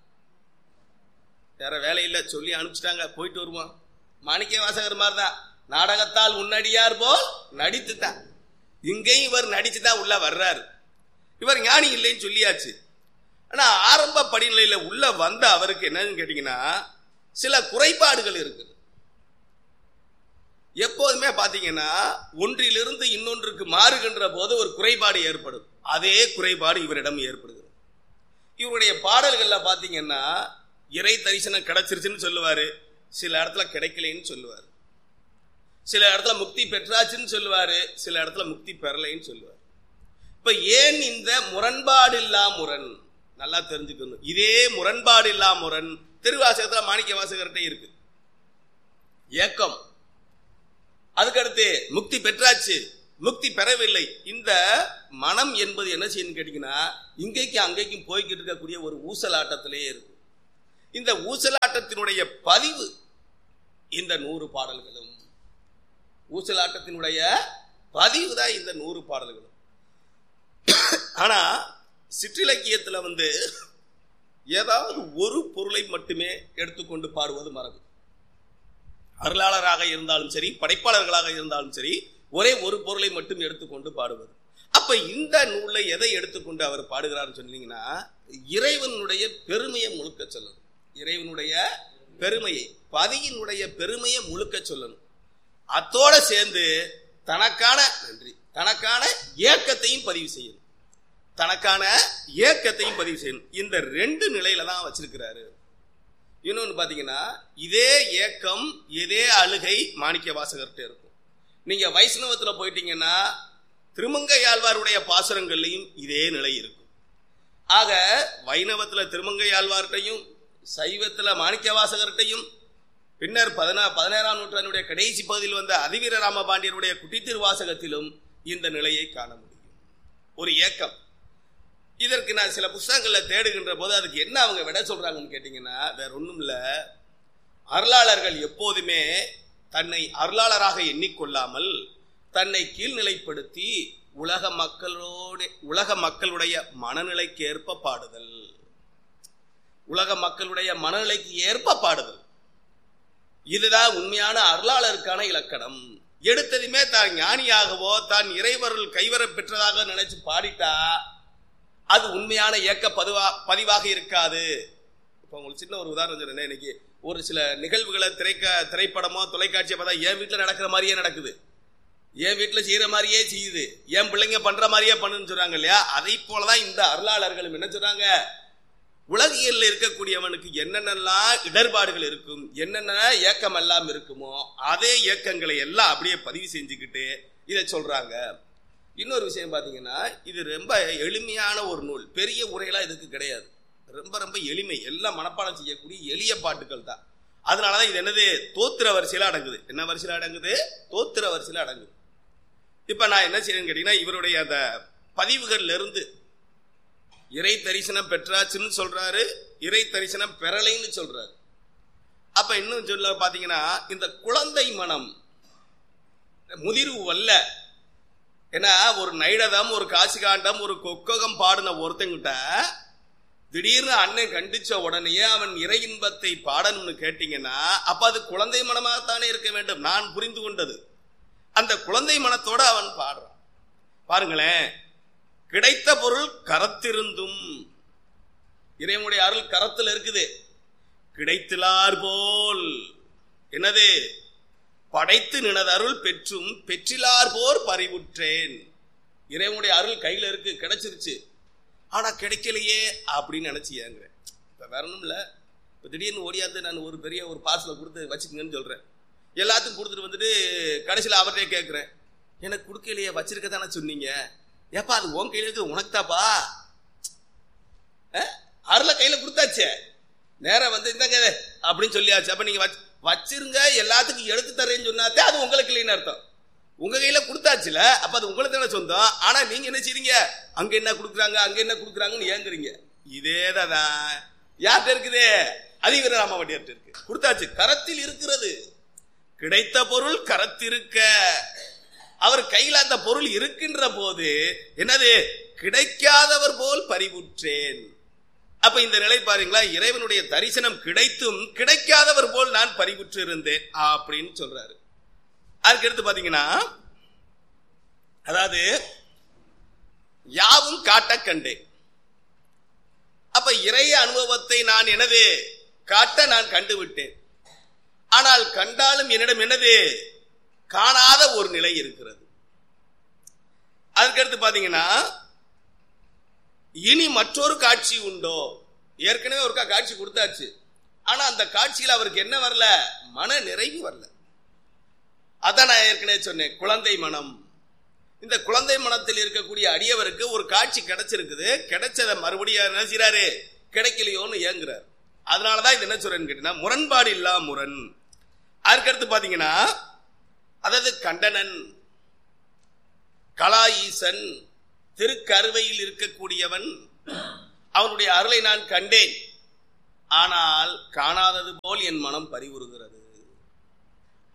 வேற வேலை இல்ல சொல்லி அனுப்பிச்சிட்டாங்க போயிட்டு வருவோம் மாணிக்க வாசகர் மாதிரி தான் நாடகத்தால் உன்னடியார் போல் நடித்துட்டான் இங்கேயும் இவர் நடிச்சுதான் உள்ள வர்றாரு இவர் ஞானி இல்லைன்னு சொல்லியாச்சு ஆனா ஆரம்ப படிநிலையில உள்ள வந்த அவருக்கு என்னன்னு கேட்டீங்கன்னா சில குறைபாடுகள் இருக்குது எப்போதுமே பாத்தீங்கன்னா ஒன்றிலிருந்து இன்னொன்றுக்கு மாறுகின்ற போது ஒரு குறைபாடு ஏற்படும் அதே குறைபாடு இவரிடம் ஏற்படுகிறது இவருடைய பாடல்கள்ல பாத்தீங்கன்னா இறை தரிசனம் கிடைச்சிருச்சுன்னு சொல்லுவாரு சில இடத்துல கிடைக்கலைன்னு சொல்லுவாரு சில இடத்துல முக்தி பெற்றாச்சுன்னு சொல்லுவாரு சில இடத்துல முக்தி பெறலைன்னு சொல்லுவாரு இப்ப ஏன் இந்த முரண்பாடு இல்லா முரண் நல்லா தெரிஞ்சுக்கணும் இதே முரண்பாடு இல்லா முரண் திருவாசகத்துல மாணிக்க வாசகர்கிட்ட இருக்கு ஏக்கம் அதுக்கடுத்து முக்தி பெற்றாச்சு முக்தி பெறவில்லை இந்த மனம் என்பது என்ன செய்யணும் கேட்டீங்கன்னா இங்கேக்கும் அங்கேக்கும் போய்கிட்டு இருக்கக்கூடிய ஒரு ஊசலாட்டத்திலே இருக்கு இந்த ஊசலாட்டத்தினுடைய பதிவு இந்த நூறு பாடல்களும் ஊசலாட்டத்தினுடைய பதிவு தான் இந்த நூறு பாடல்களும் ஆனா சிற்றிலக்கியத்துல வந்து ஏதாவது ஒரு பொருளை மட்டுமே எடுத்துக்கொண்டு பாடுவது மரபு அருளாளராக இருந்தாலும் சரி படைப்பாளர்களாக இருந்தாலும் சரி ஒரே ஒரு பொருளை மட்டும் எடுத்துக்கொண்டு பாடுவது அப்ப இந்த நூலை எதை எடுத்துக்கொண்டு அவர் பாடுகிறார்னு சொன்னீங்கன்னா இறைவனுடைய பெருமையை முழுக்க சொல்லணும் இறைவனுடைய பெருமையை பதியினுடைய பெருமையை முழுக்க சொல்லணும் அத்தோட சேர்ந்து தனக்கான நன்றி தனக்கான ஏக்கத்தையும் பதிவு செய்யணும் தனக்கான ஏக்கத்தையும் பதிவு செய்யணும் இந்த ரெண்டு நிலையில தான் வச்சிருக்கிறாரு இன்னொன்று பார்த்தீங்கன்னா இதே ஏக்கம் இதே அழுகை மாணிக்க வாசகர்கிட்ட இருக்கும் நீங்க வைஷ்ணவத்தில் போயிட்டீங்கன்னா திருமங்கையாழ்வாருடைய பாசுரங்கள்லையும் இதே நிலை இருக்கும் ஆக வைணவத்தில் திருமங்கையாழ்வார்கிட்டையும் சைவத்தில் மாணிக்க வாசகர்கிட்டையும் பின்னர் பதினா பதினேழாம் நூற்றாண்டுடைய கடைசி பகுதியில் வந்த அதிவீர ராமபாண்டியருடைய குட்டி திருவாசகத்திலும் இந்த நிலையை காண முடியும் ஒரு ஏக்கம் இதற்கு நான் சில புஸ்தகங்களில் தேடுகின்ற போது அதுக்கு என்ன அவங்க விட சொல்றாங்கன்னு கேட்டிங்கன்னா வேற ஒன்றும் இல்லை அருளாளர்கள் எப்போதுமே தன்னை அருளாளராக எண்ணிக்கொள்ளாமல் தன்னை கீழ்நிலைப்படுத்தி உலக மக்களோடு உலக மக்களுடைய மனநிலைக்கு ஏற்ப பாடுதல் உலக மக்களுடைய மனநிலைக்கு ஏற்ப பாடுதல் இதுதான் உண்மையான அருளாளருக்கான இலக்கணம் எடுத்ததுமே தான் ஞானியாகவோ தான் இறைவருள் கைவர பெற்றதாக நினைச்சு பாடிட்டா அது உண்மையான இயக்க பதிவா பதிவாக இருக்காது இப்போ உங்களுக்கு சின்ன ஒரு உதாரணம் சொல்றேன் இன்னைக்கு ஒரு சில நிகழ்வுகளை திரைக்க திரைப்படமோ தொலைக்காட்சியோ பார்த்தா என் வீட்டில் நடக்கிற மாதிரியே நடக்குது என் வீட்டில் செய்யற மாதிரியே செய்யுது என் பிள்ளைங்க பண்ற மாதிரியே பண்ணுன்னு சொல்றாங்க இல்லையா அதை போலதான் இந்த அருளாளர்களும் என்ன சொல்றாங்க உலகியல்ல இருக்கக்கூடியவனுக்கு என்னென்னலாம் இடர்பாடுகள் இருக்கும் என்னென்ன ஏக்கம் எல்லாம் இருக்குமோ அதே இயக்கங்களை எல்லாம் அப்படியே பதிவு செஞ்சுக்கிட்டு இதை சொல்றாங்க இன்னொரு விஷயம் பார்த்தீங்கன்னா இது ரொம்ப எளிமையான ஒரு நூல் பெரிய உரையெல்லாம் இதுக்கு கிடையாது ரொம்ப ரொம்ப எளிமை எல்லாம் மனப்பாடம் செய்யக்கூடிய எளிய பாட்டுகள் தான் அதனால தான் இது என்னது தோத்திர வரிசையில் அடங்குது என்ன வரிசையில் அடங்குது தோத்திர வரிசையில் அடங்குது இப்போ நான் என்ன செய்யறேன்னு கேட்டீங்கன்னா இவருடைய அந்த பதிவுகள்ல இருந்து இறை தரிசனம் பெற்றாச்சுன்னு சொல்றாரு இறை தரிசனம் பெறலைன்னு சொல்றாரு அப்ப இன்னும் சொல்ல பாத்தீங்கன்னா இந்த குழந்தை மனம் முதிர்வு வல்ல ஏன்னா ஒரு நைடதம் ஒரு காசிகாண்டம் ஒரு கொக்ககம் பாடின ஒருத்தங்கிட்ட திடீர்னு அண்ணன் கண்டிச்ச உடனேயே அவன் இறை இன்பத்தை பாடணும்னு கேட்டீங்கன்னா அப்ப அது குழந்தை மனமாகத்தானே இருக்க வேண்டும் நான் புரிந்து கொண்டது அந்த குழந்தை மனத்தோட அவன் பாடுறான் பாருங்களேன் கிடைத்த பொருள் கரத்திருந்தும் இறைவனுடைய அருள் கரத்தில் இருக்குது கிடைத்திலார் போல் என்னது படைத்து நினது அருள் பெற்றும் பெற்றிலார் போர் பறிவுற்றேன் இறைவனுடைய அருள் கையில இருக்கு கிடைச்சிருச்சு ஆனா கிடைக்கலையே அப்படின்னு நினைச்சு ஏங்குறேன் இப்ப வேற ஒண்ணும் இல்ல இப்ப திடீர்னு ஓடியாந்து நான் ஒரு பெரிய ஒரு பார்சலை கொடுத்து வச்சுக்கங்கன்னு சொல்றேன் எல்லாத்துக்கும் கொடுத்துட்டு வந்துட்டு கடைசியில் அவர்கிட்டே கேட்குறேன் எனக்கு கொடுக்கலையே வச்சிருக்க தானே சொன்னீங்க ஏப்பா அது உன் கையில இருக்கு உனக்கு தாப்பா அருளை கையில கொடுத்தாச்சே நேரம் வந்து இந்தாங்க அப்படின்னு சொல்லியாச்சு அப்ப நீங்க வச்சு வச்சிருங்க எல்லாத்துக்கும் எடுத்து தரேன்னு சொன்னாத்தே அது உங்களுக்கு இல்லைன்னு அர்த்தம் உங்க கையில கொடுத்தாச்சுல அப்ப அது உங்களுக்கு தானே சொந்தம் ஆனா நீங்க என்ன செய்றீங்க அங்க என்ன கொடுக்குறாங்க அங்க என்ன கொடுக்குறாங்கன்னு ஏங்குறீங்க இதே தான் யார்கிட்ட இருக்குது அதிவீர ராமவட்டியார்ட்ட இருக்கு கொடுத்தாச்சு கரத்தில் இருக்கிறது கிடைத்த பொருள் கரத்திருக்க அவர் கையில் அந்த பொருள் இருக்கின்ற போது என்னது கிடைக்காதவர் போல் பறிவுற்றேன் அப்ப இந்த நிலை பாருங்களா இறைவனுடைய தரிசனம் கிடைத்தும் கிடைக்காதவர் போல் நான் பறிவுற்று இருந்தேன் அப்படின்னு சொல்றாரு அதுக்கு எடுத்து பாத்தீங்கன்னா அதாவது யாவும் காட்ட கண்டேன் அப்ப இறைய அனுபவத்தை நான் எனது காட்ட நான் கண்டு விட்டேன் ஆனால் கண்டாலும் என்னிடம் என்னது காணாத ஒரு நிலை இருக்கிறது அதுக்கடுத்து பாத்தீங்கன்னா இனி மற்றொரு காட்சி உண்டோ ஏற்கனவே ஒரு காட்சி கொடுத்தாச்சு ஆனா அந்த காட்சியில் அவருக்கு என்ன வரல மன நிறைவு வரல அதான் நான் ஏற்கனவே சொன்னேன் குழந்தை மனம் இந்த குழந்தை மனத்தில் இருக்கக்கூடிய அடியவருக்கு ஒரு காட்சி கிடைச்சிருக்குது கிடைச்சதை மறுபடியும் என்ன செய்யறாரு கிடைக்கலையோன்னு ஏங்குறாரு அதனாலதான் இது என்ன சொல்றேன்னு கேட்டீங்கன்னா முரண்பாடு இல்லா முரண் அதுக்கடுத்து பாத்தீங்கன்னா அதாவது கண்டனன் கலா ஈசன் திருக்கருவையில் இருக்கக்கூடியவன் அவனுடைய அருளை நான் கண்டேன் ஆனால் காணாதது போல் என் மனம் பறிவுறுகிறது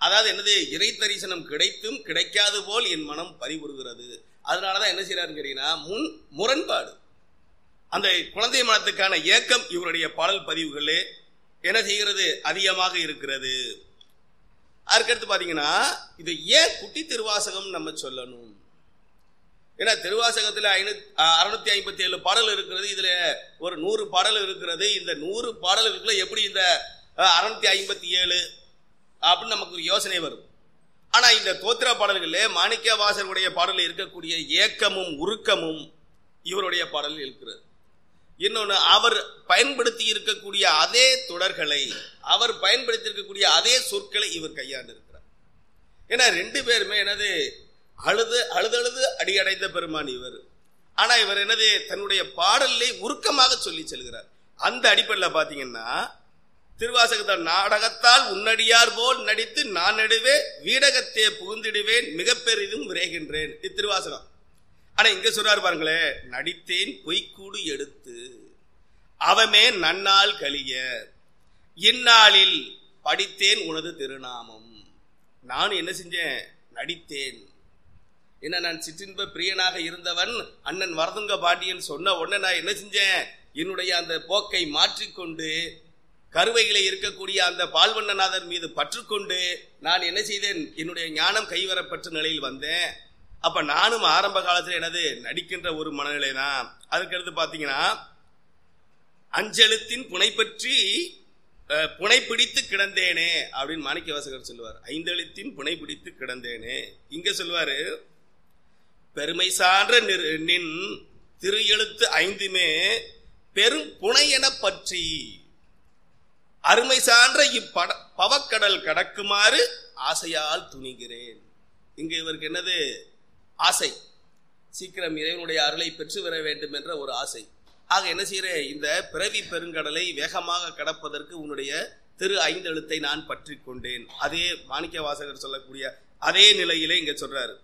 அதாவது என்னது இறை தரிசனம் கிடைத்தும் கிடைக்காது போல் என் மனம் பறிவுறுகிறது அதனாலதான் என்ன செய்யறாருன்னு கேட்டீங்கன்னா முன் முரண்பாடு அந்த குழந்தை மனத்துக்கான ஏக்கம் இவருடைய பாடல் பதிவுகளே என்ன செய்கிறது அதிகமாக இருக்கிறது அதுக்கடுத்து பாத்தீங்கன்னா இதை ஏன் குட்டி திருவாசகம் நம்ம சொல்லணும் ஏன்னா திருவாசகத்துல ஐநூத்தி அறுநூத்தி ஐம்பத்தி ஏழு பாடல் இருக்கிறது இதுல ஒரு நூறு பாடல் இருக்கிறது இந்த நூறு பாடல்களுக்குள்ள எப்படி இந்த அறுநூத்தி ஐம்பத்தி ஏழு அப்படின்னு நமக்கு ஒரு யோசனை வரும் ஆனா இந்த தோத்திர பாடல்களில் மாணிக்க வாசருடைய பாடலில் இருக்கக்கூடிய ஏக்கமும் உருக்கமும் இவருடைய பாடலில் இருக்கிறது இன்னொன்று அவர் பயன்படுத்தி இருக்கக்கூடிய அதே தொடர்களை அவர் பயன்படுத்தி இருக்கக்கூடிய அதே சொற்களை இவர் கையாண்டு இருக்கிறார் ஏன்னா ரெண்டு பேருமே என்னது அழுது அழுதழுது அடியடைந்த பெருமான் இவர் ஆனா இவர் என்னது தன்னுடைய பாடலை உருக்கமாக சொல்லி செல்கிறார் அந்த அடிப்படையில் பாத்தீங்கன்னா திருவாசகத்தால் நாடகத்தால் உன்னடியார் போல் நடித்து நான் நடுவே வீடகத்தே புகுந்திடுவேன் மிக பெரிதும் விரைகின்றேன் இத்திருவாசகம் ஆனா இங்க சொல்றாரு பாருங்களேன் நடித்தேன் பொய்க்கூடு எடுத்து அவமே நன்னால் கழிய இந்நாளில் படித்தேன் உனது திருநாமம் நான் என்ன செஞ்சேன் நடித்தேன் என்ன நான் சிற்றின்ப பிரியனாக இருந்தவன் அண்ணன் வரதுங்க பாண்டியன் சொன்ன உடனே நான் என்ன செஞ்சேன் என்னுடைய அந்த போக்கை மாற்றிக்கொண்டு கருவையில இருக்கக்கூடிய அந்த பால்வண்ணநாதர் மீது பற்றுக்கொண்டு நான் என்ன செய்தேன் என்னுடைய ஞானம் கைவரப்பட்ட நிலையில் வந்தேன் அப்ப நானும் ஆரம்ப காலத்துல எனது நடிக்கின்ற ஒரு மனநிலை தான் அதுக்கடுத்து பாத்தீங்கன்னா அஞ்செழுத்தின் புனை பற்றி புனை பிடித்து கிடந்தேனே அப்படின்னு மாணிக்க வாசகர் சொல்லுவார் ஐந்தெழுத்தின் புனை பிடித்து கிடந்தேனே இங்க சொல்லுவாரு பெருமை சான்ற நின் திரு எழுத்து ஐந்துமே பெரும் புனை என பற்றி அருமை சான்ற இப்பட பவக்கடல் கடக்குமாறு ஆசையால் துணிகிறேன் இங்கு இவருக்கு என்னது ஆசை சீக்கிரம் இறைவனுடைய அருளை பெற்று வர வேண்டும் என்ற ஒரு ஆசை ஆக என்ன செய்யறேன் இந்த பிறவி பெருங்கடலை வேகமாக கடப்பதற்கு உன்னுடைய திரு ஐந்தெழுத்தை நான் பற்றி கொண்டேன் அதே மாணிக்க வாசகர் சொல்லக்கூடிய அதே நிலையிலே இங்க சொல்றாரு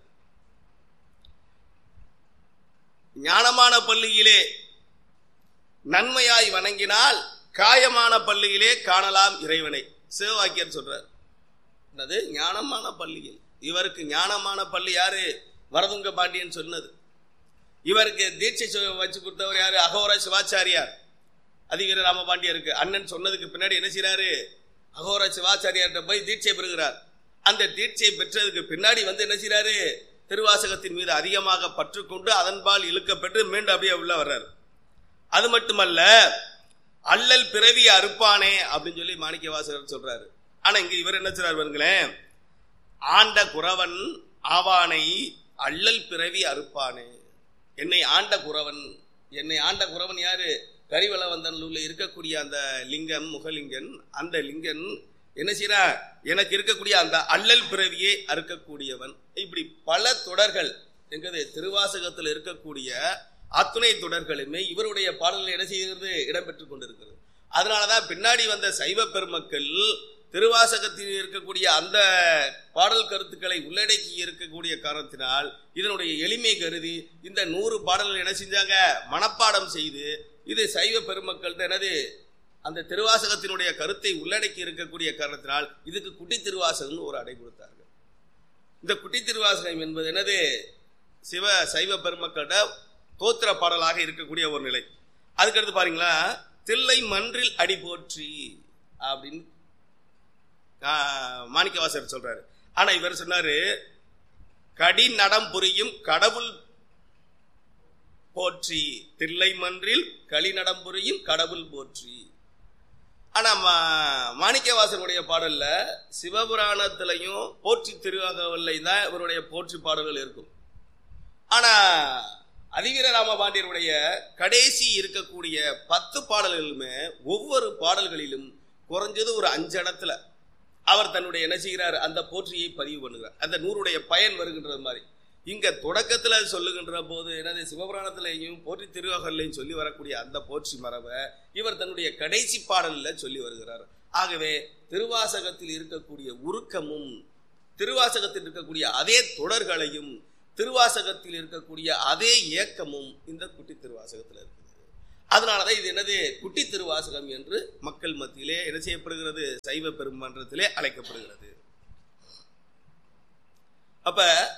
ஞானமான பள்ளியிலே நன்மையாய் வணங்கினால் காயமான பள்ளியிலே காணலாம் இறைவனை சிவவாக்கியர் சொல்றார் என்னது ஞானமான பள்ளியில் இவருக்கு ஞானமான பள்ளி யாரு வரதுங்க பாண்டியன் சொன்னது இவருக்கு தீட்சை வச்சு கொடுத்தவர் யாரு அகோர சிவாச்சாரியார் அதிவீர ராமபாண்டியருக்கு அண்ணன் சொன்னதுக்கு பின்னாடி என்ன செய்யறாரு அகோர சிவாச்சாரியார்கிட்ட போய் தீட்சை பெறுகிறார் அந்த தீட்சை பெற்றதுக்கு பின்னாடி வந்து என்ன செய்யறாரு திருவாசகத்தின் மீது அதிகமாக பற்றுக்கொண்டு அதன்பால் இழுக்கப்பட்டு மீண்டும் அப்படியே உள்ள வர்றாரு அது மட்டுமல்ல அல்லல் பிறவி அறுப்பானே அப்படின்னு சொல்லி மாணிக்க வாசகர் சொல்றாரு ஆனா இங்க இவர் என்ன சொல்றாரு பாருங்களேன் ஆண்ட குறவன் ஆவானை அள்ளல் பிறவி அறுப்பானே என்னை ஆண்ட குறவன் என்னை ஆண்ட குறவன் யாரு கரிவளவந்தன்ல இருக்கக்கூடிய அந்த லிங்கம் முகலிங்கன் அந்த லிங்கன் என்ன செய்யறா எனக்கு இருக்கக்கூடிய அந்த அல்லல் பிறவியை அறுக்கக்கூடியவன் இப்படி பல தொடர்கள் எங்கது திருவாசகத்தில் இருக்கக்கூடிய அத்துணை தொடர்களுமே இவருடைய பாடல்கள் என்ன செய்கிறது இடம்பெற்றுக் கொண்டிருக்கிறது அதனாலதான் பின்னாடி வந்த சைவ பெருமக்கள் திருவாசகத்தில் இருக்கக்கூடிய அந்த பாடல் கருத்துக்களை உள்ளடக்கி இருக்கக்கூடிய காரணத்தினால் இதனுடைய எளிமை கருதி இந்த நூறு பாடல்கள் என்ன செஞ்சாங்க மனப்பாடம் செய்து இது சைவ பெருமக்கள்கிட்ட என்னது அந்த திருவாசகத்தினுடைய கருத்தை உள்ளடக்கி இருக்கக்கூடிய காரணத்தினால் இதுக்கு குட்டி திருவாசகம்னு ஒரு அடை கொடுத்தார்கள் இந்த குட்டி திருவாசகம் என்பது என்னது சிவ சைவ பெருமக்களிட தோத்திர பாடலாக இருக்கக்கூடிய ஒரு நிலை அதுக்கடுத்து பாருங்களா தில்லை மன்றில் அடி போற்றி அப்படின்னு மாணிக்கவாசர் சொல்றாரு ஆனா இவர் சொன்னாரு கடி நடம் புரியும் கடவுள் போற்றி தில்லை மன்றில் களி நடம் புரியும் கடவுள் போற்றி ஆனா மாணிக்கவாசனுடைய பாடல்ல சிவபுராணத்திலையும் போற்றி திருவாகவல்லை தான் இவருடைய போற்றி பாடல்கள் இருக்கும் ஆனா அதிவீர ராமபாண்டியருடைய கடைசி இருக்கக்கூடிய பத்து பாடல்களுமே ஒவ்வொரு பாடல்களிலும் குறைஞ்சது ஒரு அஞ்சு இடத்துல அவர் தன்னுடைய என்ன செய்கிறார் அந்த போற்றியை பதிவு பண்ணுகிறார் அந்த நூறுடைய பயன் வருகின்றது மாதிரி இங்க தொடக்கத்துல சொல்லுகின்ற போது எனது சிவபுராணத்திலையும் போற்றி திருவாகலையும் சொல்லி வரக்கூடிய அந்த போற்றி மரபை இவர் தன்னுடைய கடைசி பாடல்ல சொல்லி வருகிறார் ஆகவே திருவாசகத்தில் இருக்கக்கூடிய உருக்கமும் திருவாசகத்தில் இருக்கக்கூடிய அதே தொடர்களையும் திருவாசகத்தில் இருக்கக்கூடிய அதே ஏக்கமும் இந்த குட்டி திருவாசகத்தில் இருக்குது அதனாலதான் இது என்னது குட்டி திருவாசகம் என்று மக்கள் மத்தியிலே என்ன செய்யப்படுகிறது சைவ பெருமன்றத்திலே அழைக்கப்படுகிறது அப்ப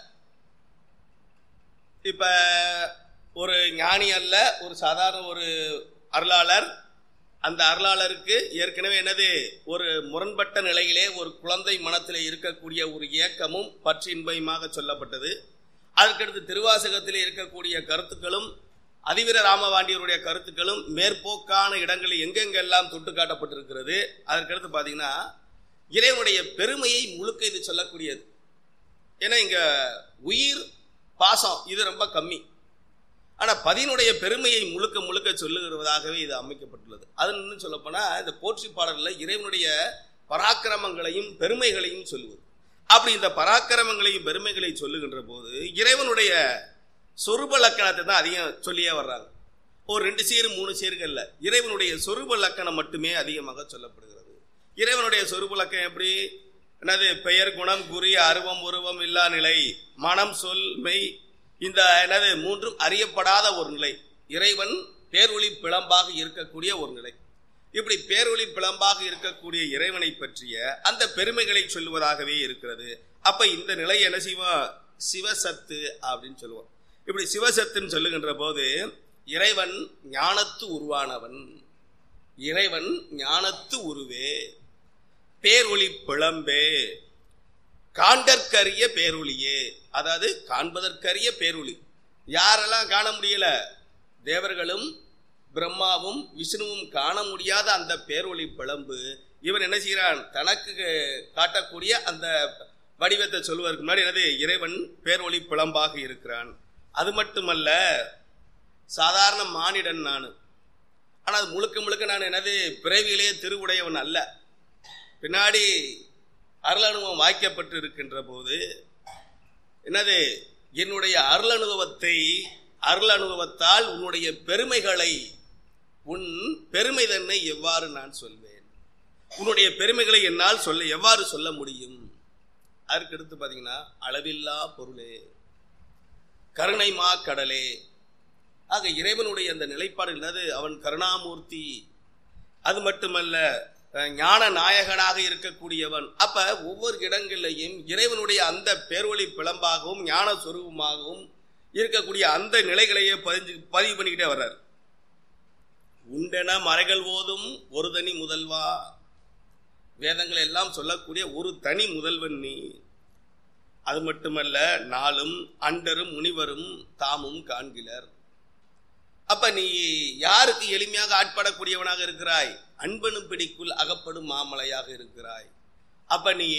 இப்ப ஒரு ஞானி அல்ல ஒரு சாதாரண ஒரு அருளாளர் அந்த அருளாளருக்கு ஏற்கனவே என்னது ஒரு முரண்பட்ட நிலையிலே ஒரு குழந்தை மனத்திலே இருக்கக்கூடிய ஒரு ஏக்கமும் பற்றின்பயமாக சொல்லப்பட்டது அதற்கடுத்து திருவாசகத்திலே இருக்கக்கூடிய கருத்துக்களும் அதிவீர ராமவாண்டியருடைய கருத்துக்களும் மேற்போக்கான இடங்களில் எங்கெங்கெல்லாம் தொட்டு காட்டப்பட்டிருக்கிறது அதற்கடுத்து பார்த்தீங்கன்னா இறைவனுடைய பெருமையை முழுக்க இது சொல்லக்கூடியது ஏன்னா இங்க உயிர் பாசம் இது ரொம்ப கம்மி ஆனா பதினுடைய பெருமையை முழுக்க முழுக்க சொல்லுகிறதாகவே இது அமைக்கப்பட்டுள்ளது அது இன்னும் சொல்லப்போனா இந்த போற்றி பாடல்ல இறைவனுடைய பராக்கிரமங்களையும் பெருமைகளையும் சொல்லுவது அப்படி இந்த பராக்கிரமங்களையும் பெருமைகளையும் சொல்லுகின்ற போது இறைவனுடைய சொருப லக்கணத்தை தான் அதிகம் சொல்லியே வர்றாங்க ஒரு ரெண்டு சீரு மூணு சீர்கள்ல இறைவனுடைய சொருப லக்கணம் மட்டுமே அதிகமாக சொல்லப்படுகிறது இறைவனுடைய சொருப லக்கணம் எப்படி என்னது பெயர் குணம் குறி அருவம் உருவம் இல்லா நிலை மனம் சொல் மெய் இந்த என்னது மூன்றும் அறியப்படாத ஒரு நிலை இறைவன் பேரொளி பிளம்பாக இருக்கக்கூடிய ஒரு நிலை இப்படி பேரொளி பிளம்பாக இருக்கக்கூடிய இறைவனை பற்றிய அந்த பெருமைகளை சொல்லுவதாகவே இருக்கிறது அப்ப இந்த நிலை என்ன செய்வோம் சிவசத்து அப்படின்னு சொல்லுவோம் இப்படி சிவசத்துன்னு சொல்லுகின்ற போது இறைவன் ஞானத்து உருவானவன் இறைவன் ஞானத்து உருவே பேரொளி பிளம்பே காண்கற்கரிய பேரொளியே அதாவது காண்பதற்கரிய பேரொளி யாரெல்லாம் காண முடியல தேவர்களும் பிரம்மாவும் விஷ்ணுவும் காண முடியாத அந்த பேரொளி பிளம்பு இவன் என்ன செய்கிறான் தனக்கு காட்டக்கூடிய அந்த வடிவத்தை சொல்வதற்கு முன்னாடி என்னது இறைவன் பேரொளி பிளம்பாக இருக்கிறான் அது மட்டுமல்ல சாதாரண மானிடன் நான் ஆனால் அது முழுக்க முழுக்க நான் என்னது பிறவியிலே திருவுடையவன் அல்ல பின்னாடி அருள் அனுபவம் வாய்க்கப்பட்டு இருக்கின்ற போது என்னது என்னுடைய அருள் அனுபவத்தை அருள் அனுபவத்தால் உன்னுடைய பெருமைகளை உன் பெருமை தன்னை எவ்வாறு நான் சொல்வேன் உன்னுடைய பெருமைகளை என்னால் சொல்ல எவ்வாறு சொல்ல முடியும் அதற்கு அடுத்து பார்த்தீங்கன்னா அளவில்லா பொருளே கருணை மா கடலே ஆக இறைவனுடைய அந்த நிலைப்பாடு என்னது அவன் கருணாமூர்த்தி அது மட்டுமல்ல அஹ், ஞான நாயகனாக இருக்கக்கூடியவன் அப்ப ஒவ்வொரு இடங்களிலையும் இறைவனுடைய அந்த பேர்வழி பிளம்பாகவும் ஞான சொரூபமாகவும் இருக்கக்கூடிய அந்த நிலைகளையே பதிஞ்சு பதிவு பண்ணிக்கிட்டே வர்றார் உண்டென மறைகள் ஓதும் ஒரு தனி முதல்வா வேதங்கள் எல்லாம் சொல்லக்கூடிய ஒரு தனி முதல்வன் நீ அது மட்டுமல்ல நாளும் அண்டரும் முனிவரும் தாமும் காண்கிலர் அப்ப நீ யாருக்கு எளிமையாக ஆட்படக்கூடியவனாக இருக்கிறாய் அன்பனும் பிடிக்குள் அகப்படும் மாமலையாக இருக்கிறாய் அப்ப நீ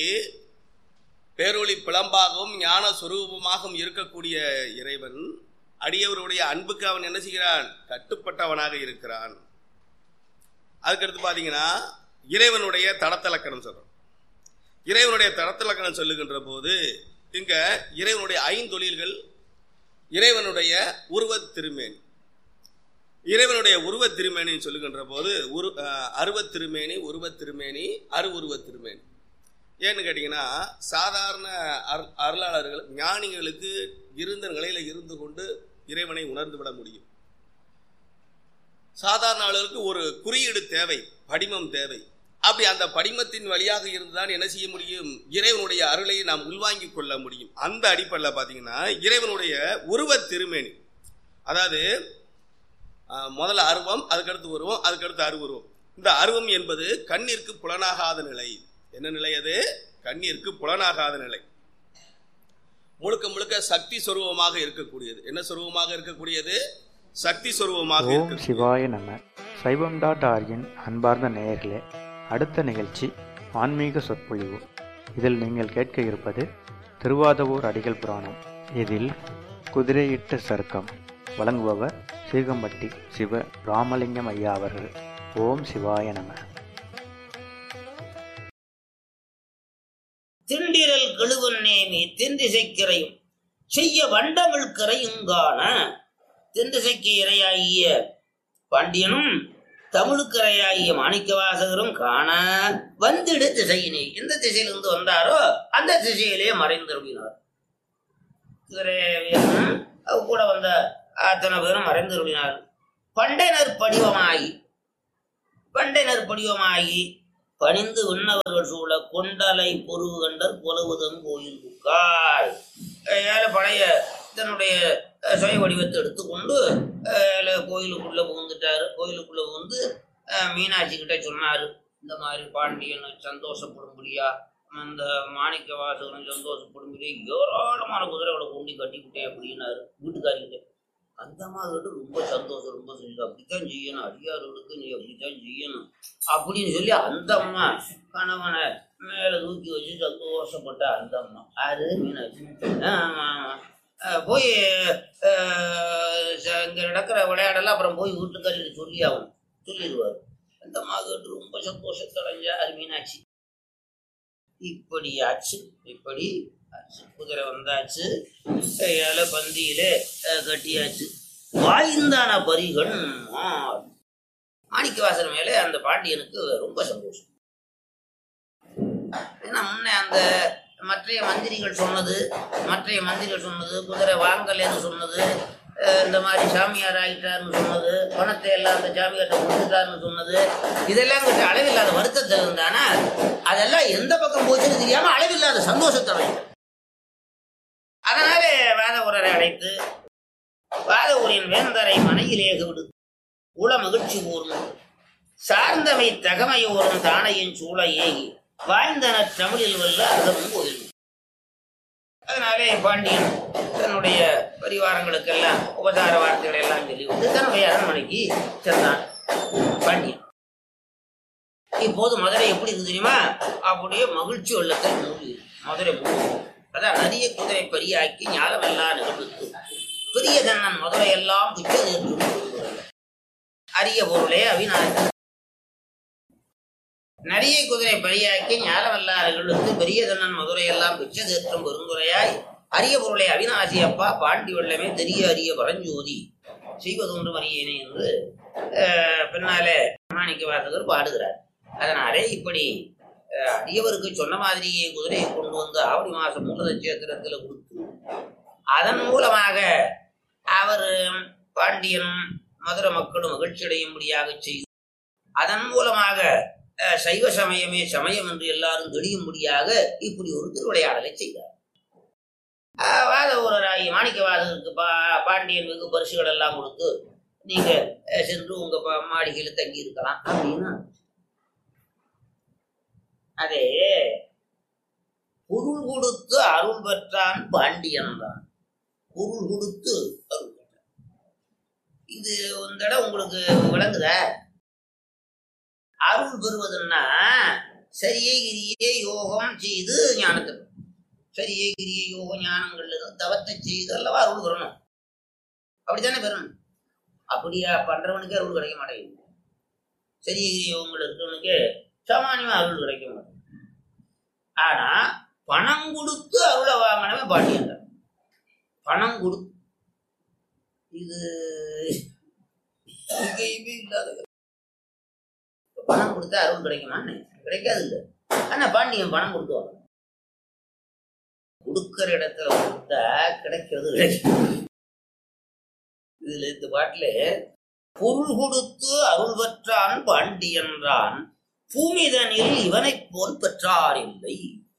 பேரொளி பிளம்பாகவும் ஞான சுரூபமாகவும் இருக்கக்கூடிய இறைவன் அடியவருடைய அன்புக்கு அவன் என்ன செய்கிறான் கட்டுப்பட்டவனாக இருக்கிறான் அதுக்கடுத்து பாத்தீங்கன்னா இறைவனுடைய தடத்தலக்கணம் சொல்றோம் இறைவனுடைய தடத்தலக்கணம் சொல்லுகின்ற போது இங்க இறைவனுடைய ஐந்தொழில்கள் இறைவனுடைய உருவத் திருமேனி இறைவனுடைய உருவத் திருமேனி சொல்லுகின்ற போது உரு அஹ், அருவத் திருமேனி உருவத் திருமேனி அரு உருவத் திருமேனி ஏன்னு கேட்டிங்கன்னா சாதாரண அரு அருளாளர்கள் ஞானிகளுக்கு இருந்த நிலையில இருந்து கொண்டு இறைவனை உணர்ந்து விட முடியும் சாதாரண ஆளுகளுக்கு ஒரு குறியீடு தேவை படிமம் தேவை அப்படி அந்த படிமத்தின் வழியாக இருந்துதான் என்ன செய்ய முடியும் இறைவனுடைய அருளை நாம் உள்வாங்கிக் கொள்ள முடியும் அந்த அடிப்படையில் பார்த்தீங்கன்னா இறைவனுடைய உருவத் திருமேனி அதாவது ஆஹ், முதல்ல அருவம் அதுக்கடுத்து உருவம் அதுக்கடுத்து அருவுருவம் இந்த அருவம் என்பது கண்ணிற்கு புலனாகாத நிலை என்ன நிலை அது கண்ணிற்கு புலனாகாத நிலை முழுக்க முழுக்க சக்தி சொரூபமாக இருக்கக்கூடியது என்ன சொரூபமாக இருக்கக்கூடியது சக்தி சொரூபமாக ஓம் இருக்கக்கூடியது. சிவாய நம சைவம் டாட் ஆர்கின் அன்பார்ந்த நேயர்களே அடுத்த நிகழ்ச்சி ஆன்மீக சொற்பொழிவு இதில் நீங்கள் கேட்க இருப்பது திருவாதவூர் அடிகள் புராணம் இதில் குதிரையிட்ட சருக்கம் வழங்குபவர் சீகம்பட்டி சிவ ராமலிங்கம் ஐயா அவர்கள் ஓம் சிவாய நம திண்டிரல் கழுவன் நேமி தென்திசைக்கிறையும் செய்ய வண்டமிழ் கரையுங்கான தென்திசைக்கு இரையாகிய பாண்டியனும் தமிழுக்கரையாகிய மாணிக்கவாசகரும் காண வந்திடு திசையினே எந்த திசையிலிருந்து வந்தாரோ அந்த திசையிலே மறைந்தருளினார் குதிரைவீரனும் அவ கூட வந்த அத்தனை பேரும் மறைந்தருளினார் பண்டைனர் படிவமாகி பண்டைனர் படிவமாகி பணிந்து விண்ணவர்கள் சூழ கொண்டலை பொருவு கண்டர் புலவுதம் கோயில் புக்காய் ஏழ பழைய தன்னுடைய அஹ், சுய வடிவத்தை எடுத்துக்கொண்டு அஹ், கோயிலுக்குள்ள புகுந்துட்டாரு கோயிலுக்குள்ள புகுந்து அஹ், மீனாட்சி கிட்ட சொன்னாரு இந்த மாதிரி பாண்டியன் சந்தோஷப்படும்படியா அந்த மாணிக்க வாசகன் சந்தோஷப்படும்படியா ஏராளமான குதிரைகளை கொண்டு கட்டிவிட்டேன் அப்படின்னாரு வீட்டுக்காரிக்கிட்ட அந்த மாதிரி ரொம்ப சந்தோஷம் ரொம்ப சந்தோஷம் அப்படித்தான் செய்யணும் அடியார்களுக்கு நீ அப்படித்தான் செய்யணும் அப்படின்னு சொல்லி அந்த அம்மா கணவனை மேல தூக்கி வச்சு சந்தோஷப்பட்ட அந்த அம்மா அது மீனாட்சி ஆமா, ஆமா. அஹ் போய் அஹ், ச- இங்க நடக்கிற விளையாடெல்லாம் அப்புறம் போய் வீட்டுக்காரிட்டு சொல்லி ஆகணும் சொல்லிடுவார் அந்த அம்மா கேட்டு ரொம்ப சந்தோஷத்தடைஞ்சார் மீனாட்சி இப்படி ஆச்சு இப்படி ஆச்சு குதிரை வந்தாச்சு கையால பந்தியில அஹ், கட்டியாச்சு வாய்ந்தான பரிகள் மாணிக்கவாசன் மேல அந்த பாண்டியனுக்கு ரொம்ப சந்தோஷம் ஏன்னா முன்ன அந்த மற்றைய மந்திரிகள் சொன்னது மற்றைய மந்திரிகள் சொன்னது குதிரை வாங்கலைன்னு சொன்னது அஹ் இந்த மாதிரி சாமியார் ஆகிட்டாருன்னு சொன்னது பணத்தை எல்லாம் அந்த சாமியார்ட்ட கொடுத்துட்டாருன்னு சொன்னது இதெல்லாம் கிட்ட அளவில்லாத வருத்தத்தில் இருந்தானா அதெல்லாம் எந்த பக்கம் போச்சுன்னு தெரியாம அளவில்லாத சந்தோஷத்தை அடைந்தார். அதனாலே வாத உரரை அழைத்து வாத ஊரின் வேந்தரை மனையிலே விடு உள மகிழ்ச்சி கூறும் சார்ந்தவை தகமையோரும் தானையின் சூழ ஏகி வாய்ந்தனர் தமிழில் வல்ல அர்த்தமும் கோயில் அதனாலே பாண்டியன் தன்னுடைய பரிவாரங்களுக்கெல்லாம் உபசார வார்த்தைகளை எல்லாம் சொல்லிவிட்டு தன்னுடைய அரண்மனைக்கு சென்றான் பாண்டியன் இப்போது மதுரை எப்படி இருக்கு தெரியுமா அப்படியே மகிழ்ச்சி வெள்ளத்தில் மூழ்கி மதுரை மூழ்கி அதான் நதிய குதிரை பரியாக்கி ஞானமெல்லாம் நிகழ்வுக்கு பெரிய தன்னன் மதுரை எல்லாம் பிச்சை நிற்கும் அரிய பொருளே அவிநாசி நரியை குதிரை பரியாக்கி ஞானவல்லார்களுக்கு பெரிய தன்னன் மதுரையெல்லாம் பிச்சை தீர்க்கும் பெருந்துரையாய் அரிய பொருளை அவிநாசி அப்பா பாண்டி வெள்ளமே தெரிய அரிய பரஞ்சோதி செய்வதொன்று மரியேனே என்று அஹ், பின்னாலே மாணிக்க வாசகர் பாடுகிறார் அதனாலே இப்படி அஹ், அடியவருக்கு சொன்ன மாதிரியே குதிரையை கொண்டு வந்து ஆவணி மாசம் மூல நட்சத்திரத்தில் கொடுத்து அதன் மூலமாக அவர் பாண்டியனும் மதுரை மக்களும் மகிழ்ச்சி அடையும்படியாக செய்து அதன் மூலமாக அஹ், சைவ சமயமே சமயம் என்று எல்லாரும் தெரியும்படியாக இப்படி ஒரு திருவிளையாடலை செய்தார் அஹ், வாத ஊரராகி மாணிக்கவாதருக்கு பா பாண்டியன் வெகு பரிசுகள் எல்லாம் கொடுத்து நீங்க அஹ், சென்று உங்க ப- மாளிகையில தங்கி இருக்கலாம் அப்படின்னு அதே பொருள் கொடுத்து அருள் பெற்றான் பாண்டியன் தான் பொருள் கொடுத்து அருள் பெற்றான் இது இந்த இடம் உங்களுக்கு விளங்குதா அருள் பெறுவதுன்னா சரியை கிரியே யோகம் செய்து ஞானத்தை பெறும். சரியை கிரியை யோக ஞானங்கள் தவத்தை செய்து அல்லவா அருள் பெறணும் அப்படித்தானே பெறணும் அப்படியா பண்றவனுக்கு அருள் கிடைக்க மாட்டேங்குது சரியை கிரிய யோகங்கள் இருக்கிறவனுக்கு சாமானியமா அருள் கிடைக்க மாட்டேங்குது ஆனா பணம் கொடுத்து அருளை வாங்கினவன் பாண்டியன் தான். பணம் கொடுத்து இது எங்கேயுமே இல்லாத பணம் கொடுத்தா அருள் கிடைக்குமான்னு கிடைக்காது இல்ல ஆனா பாண்டியன் பணம் கொடுத்து வாங்க கொடுக்கிற இடத்துல கொடுத்தா கிடைக்கிறது கிடைக்கும் இதுல இந்த பாட்டுல பொருள் கொடுத்து அருள் பெற்றான் பாண்டியன்றான் பூமிதனில் இவனைப் போல் பெற்றார் இல்லை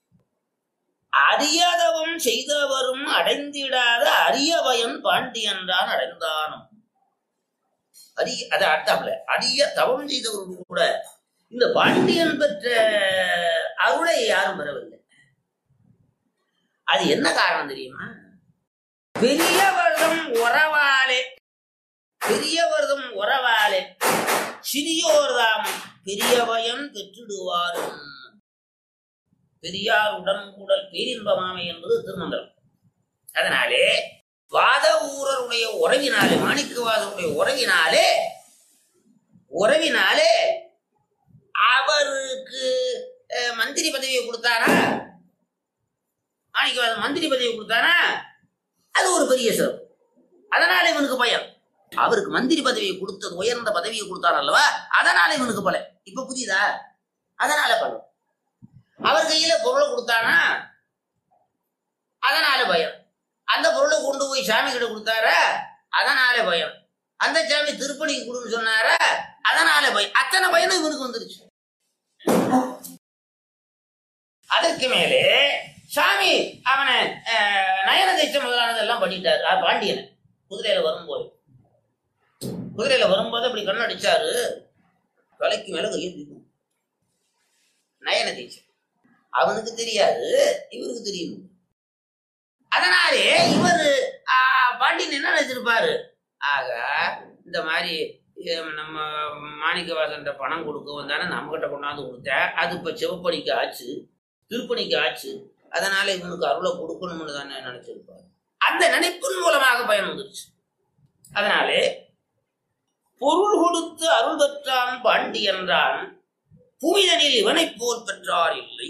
அரியதவம் செய்தவரும் அடைந்திடாத அரிய பயன் பாண்டியன்றான் அடைந்தானும் அரிய அதை அடுத்தாப்புல அரிய தவம் செய்தவர்கள் கூட இந்த பாண்டியன் பெற்ற அருளை யாரும் பெறவில்லை அது என்ன காரணம் தெரியுமா பெரியவர்தம் உறவாலே பெரியவர்தம் உறவாலே சிறியோர்தாம் பெரியவயன் பெற்றிடுவாரும் பெரியார் உடன்கூடல் பேரின்பமாமை என்பது திருமந்திரம் அதனாலே வாத ஊரருடைய உறவினாலே மாணிக்கவாதருடைய உறவினாலே உறவினாலே அவருக்கு அஹ், மந்திரி பதவியை கொடுத்தானா மாணிக்கவாதம் மந்திரி பதவி கொடுத்தானா அது ஒரு பெரிய சிறப்பு அதனால இவனுக்கு பயம் அவருக்கு மந்திரி பதவியை கொடுத்தது உயர்ந்த பதவியை கொடுத்தார் அல்லவா அதனால இவனுக்கு பல இப்ப புரியுதா அதனால பலம் அவர் கையில பொருளை கொடுத்தானா அதனால பயம் அந்த பொருளை கொண்டு போய் சாமி கிட்ட கொடுத்தாரா அதனால பயம் அந்த சாமி திருப்பணிக்கு கொடுன்னு சொன்னாரா அதனால பயம் அத்தனை பயனும் இவனுக்கு வந்துருச்சு அதற்கு மேலே சாமி அவனை அஹ், நயன தீட்சை முதலானதெல்லாம் பண்ணிட்டாரு ஆ, பாண்டியனை குதிரையில வரும்போது குதிரையில வரும்போது அப்படி கண்ணடிச்சாரு தலைக்கு மேல கையை தூக்கும் நயன தீட்சை அவனுக்கு தெரியாது இவருக்கு தெரியும் அதனாலே இவர் பாண்டியன் என்ன நினைச்சிருப்பாரு ஆக இந்த மாதிரி ஹம், நம்ம மாணிக்க வாசன்ற பணம் கொடுக்க வந்தானே நம்ம கிட்ட கொண்டாந்து கொடுத்தேன் அது இப்ப சிவப்பணிக்கு ஆச்சு திருப்பணிக்கு ஆச்சு அதனால இவனுக்கு அருளை கொடுக்கணும்னு தானே நினைச்சிருப்பாரு அந்த நினைப்பின் மூலமாக பயன் வந்துருச்சு அதனாலே பொருள் கொடுத்து அருள் பெற்றான் பாண்டி என்றான் புனிதனில் இவனைப் போல் பெற்றார் இல்லை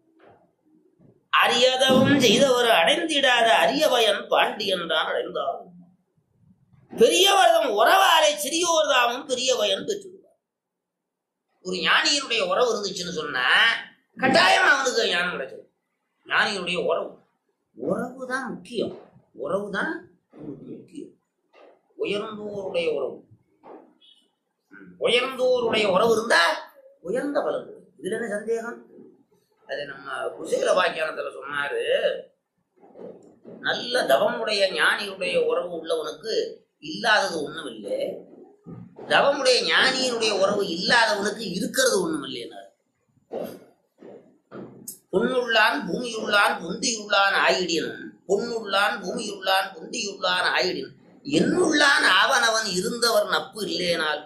அறியாதவன் செய்தவர் அடைந்திடாத அரிய பயன் பாண்டி என்றான் அடைந்தார் பெரியவர்தம் உறவாலே சிறியோர் தாமும் பெரிய பயன் பெற்றுள்ளார் ஒரு ஞானியினுடைய உறவு இருந்துச்சுன்னு சொன்னா கட்டாயம் அவனுக்கு ஞானம் கிடைச்சது ஞானியினுடைய உறவு உறவு தான் முக்கியம் உறவு தான் முக்கியம் உயர்ந்தோருடைய உறவு ம், உயர்ந்தோருடைய உறவு இருந்தா உயர்ந்த பலன் கிடைக்கும். இதுல என்ன சந்தேகம் அது நம்ம குசேல வாக்கியானத்துல சொன்னாரு நல்ல தவமுடைய ஞானியுடைய உறவு உள்ளவனுக்கு இல்லாதது ஒண்ணும் இல்லை தவமுடைய ஞானியினுடைய உறவு இல்லாதவனுக்கு இருக்கிறது ஒண்ணும் இல்லைன்னாரு பொன்னுள்ளான் பூமியுள்ளான் புந்தியுள்ளான் ஆயிடினும் பொன்னுள்ளான் பூமியுள்ளான் புந்தியுள்ளான் ஆயிடினும் என்னுள்ளான் ஆவனவன் இருந்தவர் நப்பு இல்லேனால்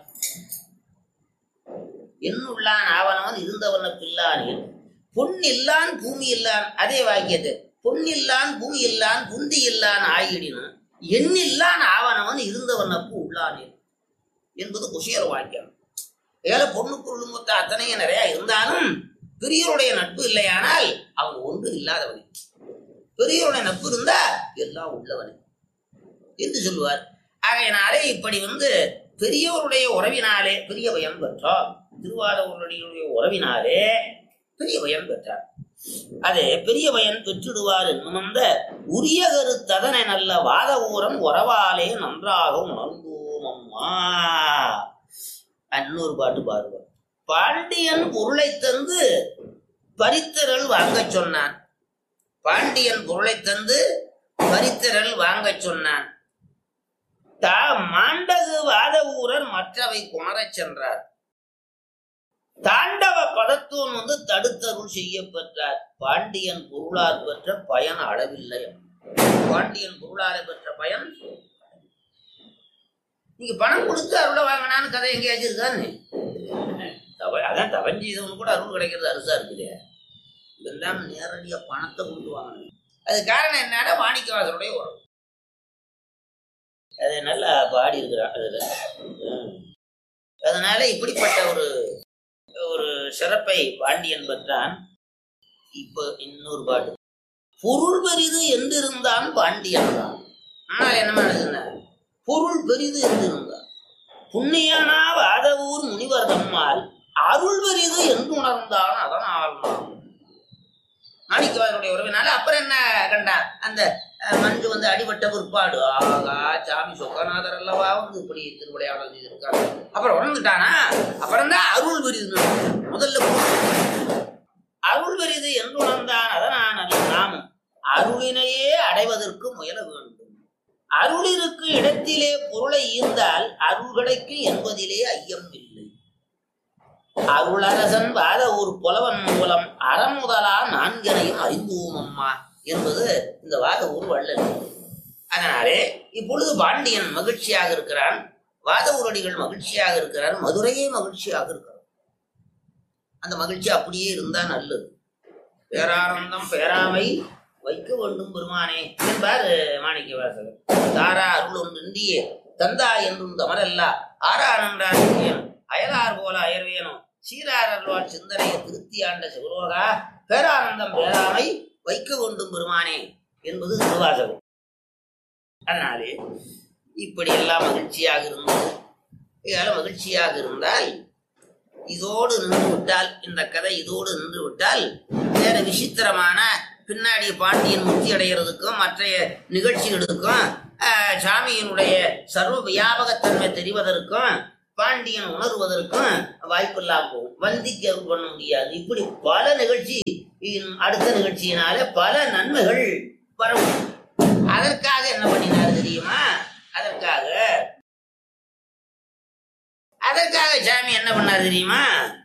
என்னுள்ளான் ஆவனவன் இருந்தவர் நப்பு இல்லானேன் பொன் இல்லான் பூமி இல்லான் அதே வாக்கியத்தை பொன் இல்லான் பூமி இல்லான் புந்தி இல்லான் ஆயிடினும் எண்ணில்லான் ஆவனவன் இருந்தவர் நப்பு உள்ளானேன் என்பது குஷியர வாக்கியம் ஏழை பொண்ணு பொருள் மொத்த அத்தனையும் நிறைய இருந்தாலும் பெரியவருடைய நட்பு இல்லையானால் அவன் ஒன்று இல்லாதவன் பெரியவருடைய நட்பு இருந்தா எல்லாம் உள்ளவனே என்று சொல்லுவார் ஆகையினாலே இப்படி வந்து பெரியவருடைய உறவினாலே பெரிய பயன் பெற்றார் திருவாதவருடைய உறவினாலே பெரிய பயன் பெற்றார் அதே பெரிய பயன் பெற்றிடுவார் என்னும் அந்த உரிய கருத்ததனை நல்ல வாத ஊரம் உறவாலே நன்றாக உணர்ந்தோம் அம்மா இன்னொரு பாட்டு பாருவார் பாண்டியன் பொருளை தந்து பரித்திரள் வாங்கச் சொன்னான் பாண்டியன் பொருளை தந்து பரித்திரள் வாங்கச் சொன்னான் தா மாண்டகு வாத ஊரர் மற்றவை குணரச் சென்றார் தாண்டவ பதத்துவம் வந்து தடுத்தருள் செய்ய பெற்றார் பாண்டியன் பொருளால் பெற்ற பயன் அளவில்லை பாண்டியன் பொருளால பெற்ற பயன் நீங்க பணம் கொடுத்து அருளை வாங்கினான்னு கதை எங்கேயாச்சும் இருக்கான்னு தவ அதான் தவஞ்செய்தவனு கூட அருள் கிடைக்கிறது அரிசா இருக்குது இதெல்லாம் நேரடியா பணத்தை கொண்டு வாங்கணும் அது காரணம் என்னன்னா மாணிக்கவாசருடைய உறவு அது நல்லா பாடி இருக்கிறான் அதுல உம். அதனால இப்படிப்பட்ட ஒரு ஒரு சிறப்பை பாண்டியன் பெற்றான் இப்ப இன்னொரு பாட்டு பொருள் பெரிது என்றிருந்தான் பாண்டியன் தான் ஆனால் என்ன பண்ணுதுன்னா பொருள் பெரிது என்றிருந்தான் புண்ணியனா வாதவூர் முனிவர் தம்மால் அருள் பெரிது என்று உணர்ந்தான் அதனால் நாம் மாணிக்கவாசனுடைய உறவினால அப்புறம் என்ன கண்டார் அந்த அஹ், மஞ்சு வந்து அடிபட்ட பிற்பாடு ஆகா சாமி சொக்கநாதர் அல்லவா வந்து இப்படி திருவிளையாடல் செய்திருக்காங்க அப்புறம் உணர்ந்துட்டானா அப்புறம் தான் அருள் பெரிது முதல்ல பொருள். அருள் பெரிது என்று உணர்ந்தான் அதனால் அல்ல நாமும் அருளினையே அடைவதற்கு முயல வேண்டும் அருள் இருக்கு இடத்திலே பொருளை ஈர்ந்தால் அருள் கிடைக்கும் என்பதிலே ஐயம் இல்லை அருளரசன் வாத ஒரு புலவன் மூலம் அறமுதலா நான்கனையும் அறிந்தோம் அம்மா என்பது இந்த வாத ஊர் வள்ளல் அதனாலே இப்பொழுது பாண்டியன் மகிழ்ச்சியாக இருக்கிறான் வாத ஊரடிகள் மகிழ்ச்சியாக இருக்கிறார் மதுரையே மகிழ்ச்சியாக இருக்கிறார் அந்த மகிழ்ச்சி அப்படியே இருந்தா நல்லது பேரானந்தம் பேராமை வைக்க வேண்டும் பெருமானே என்பார் மாணிக்க வாசகர் தாரா அருள் ஒன்றின்றியே தந்தா என்றும் தமரல்லா ஆரா நன்றார் அயலார் போல அயர்வேனும் சீரார் அருள்வாள் சிந்தனையை திருத்தி ஆண்ட சிவலோகா பேரானந்தம் பேராமை வைக்க வேண்டும் பெருமானே என்பது திருவாசகம் அதனாலே இப்படி எல்லாம் மகிழ்ச்சியாக இருந்தது இதெல்லாம் மகிழ்ச்சியாக இருந்தால் இதோடு நின்று விட்டால் இந்த கதை இதோடு நின்று விட்டால் வேற விசித்திரமான பின்னாடி பாண்டியன் முக்தி அடைகிறதுக்கும் மற்றைய நிகழ்ச்சிகளுக்கும் ஆஹ், சாமியினுடைய சர்வ வியாபகத்தன்மை தெரிவதற்கும் பாண்டியன் உணர்வதற்கும் வாய்ப்பில்லாம போகும் வந்திக்கு அருள் பண்ண முடியாது இப்படி பல நிகழ்ச்சி இன் அடுத்த நிகழ்ச்சியினால பல நன்மைகள் வரும் அதற்காக என்ன பண்ணினார் தெரியுமா அதற்காக அதற்காக சாமி என்ன பண்ணார் தெரியுமா